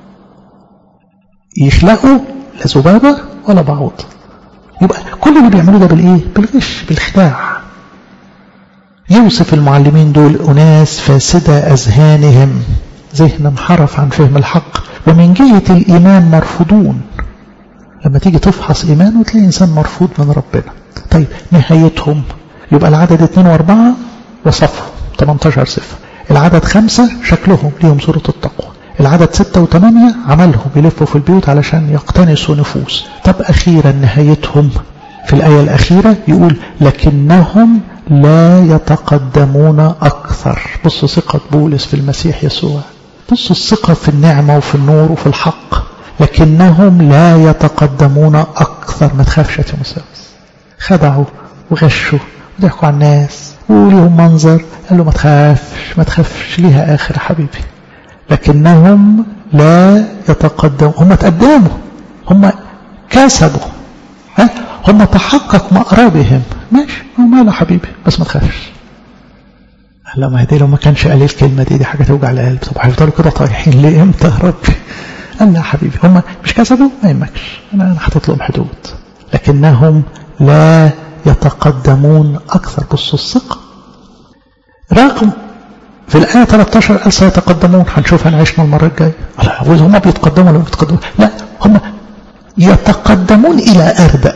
يخلقوا لا ذبابة ولا بعوض يبقى كل اللي بيعملوه ده بالايه بالغش بالخداع يوصف المعلمين دول أناس فاسدة أذهانهم ذهن انحرف عن فهم الحق ومن جهة الإيمان مرفوضون لما تيجي تفحص إيمانه تلاقي إنسان مرفوض من ربنا طيب نهايتهم يبقى العدد 2 و4 وصفهم 18 صفة العدد خمسة شكلهم ليهم صورة التقوى العدد ستة وثمانية عملهم يلفوا في البيوت علشان يقتنسوا نفوس طب أخيرا نهايتهم في الآية الأخيرة يقول لكنهم لا يتقدمون أكثر بصوا ثقة بولس في المسيح يسوع بصوا الثقة في النعمة وفي النور وفي الحق لكنهم لا يتقدمون أكثر ما تخافش يا تيموثاوس خدعوا وغشوا وضحكوا على الناس وليهم منظر قال له ما تخافش ما تخافش ليها آخر حبيبي لكنهم لا يتقدموا هم تقدموا هم كسبوا ها هم تحقق مقربهم ماشي هو ماله حبيبي بس ما تخافش لا ما دي لو ما كانش قال الكلمة دي دي حاجة توجع القلب طب هيفضلوا كده طايحين ليه امتى يا ربي قال لا يا حبيبي هم مش كسبوا ما يهمكش انا انا حاطط لهم حدود لكنهم لا يتقدمون اكثر بصوا الثقه رغم في الآية 13 قال سيتقدمون هنشوف هنعيشنا المرة الجاية لا هم بيتقدموا ولا بيتقدموا لا هم يتقدمون إلى أردأ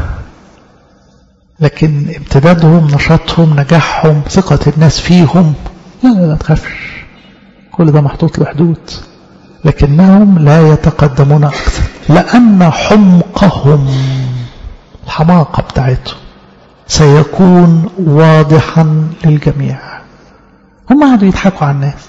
لكن امتدادهم نشاطهم نجاحهم ثقة الناس فيهم لا لا لا تخافش كل ده محطوط له حدود لكنهم لا يتقدمون أكثر لأن حمقهم الحماقة بتاعته سيكون واضحا للجميع هم قعدوا يضحكوا على الناس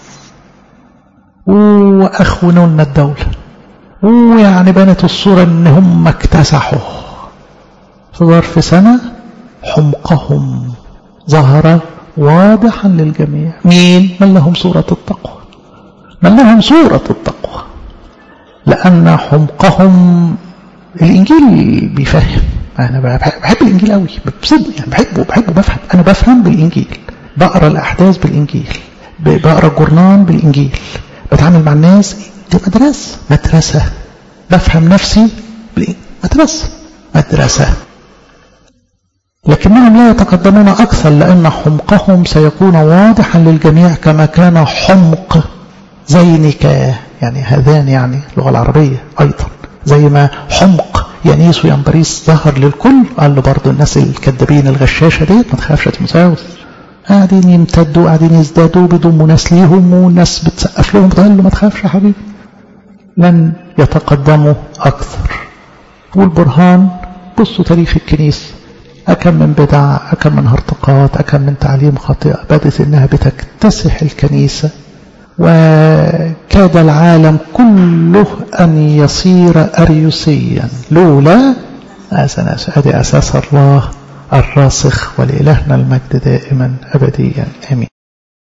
وأخونوا لنا الدولة ويعني بنت الصورة ان هم اكتسحوا في ظرف سنة حمقهم ظهر واضحا للجميع مين من لهم صورة التقوى من لهم صورة التقوى لأن حمقهم الإنجيل بيفهم أنا بحب الإنجيل قوي بصدق يعني بحبه بحبه بفهم أنا بفهم بالإنجيل بقرا الأحداث بالإنجيل بقرا الجورنان بالإنجيل بتعامل مع الناس دي مدرسة مدرسة بفهم نفسي مدرسة مدرسة لكنهم لا يتقدمون أكثر لأن حمقهم سيكون واضحا للجميع كما كان حمق زينك يعني هذان يعني اللغة العربية أيضا زي ما حمق ينيس وينبريس ظهر للكل قال له برضه الناس الكذابين الغشاشة ديت ما تخافش تمساوس قاعدين يمتدوا قاعدين يزدادوا بيضموا ناس ليهم والناس بتسقف لهم قال له ما تخافش يا حبيبي لن يتقدموا أكثر والبرهان بصوا تاريخ الكنيسة أكم من بدع أكم من هرطقات أكم من تعليم خاطئة بدت إنها بتكتسح الكنيسة وكاد العالم كله أن يصير أريوسيا لولا هذه أساس الله الراسخ ولإلهنا المجد دائما أبديا آمين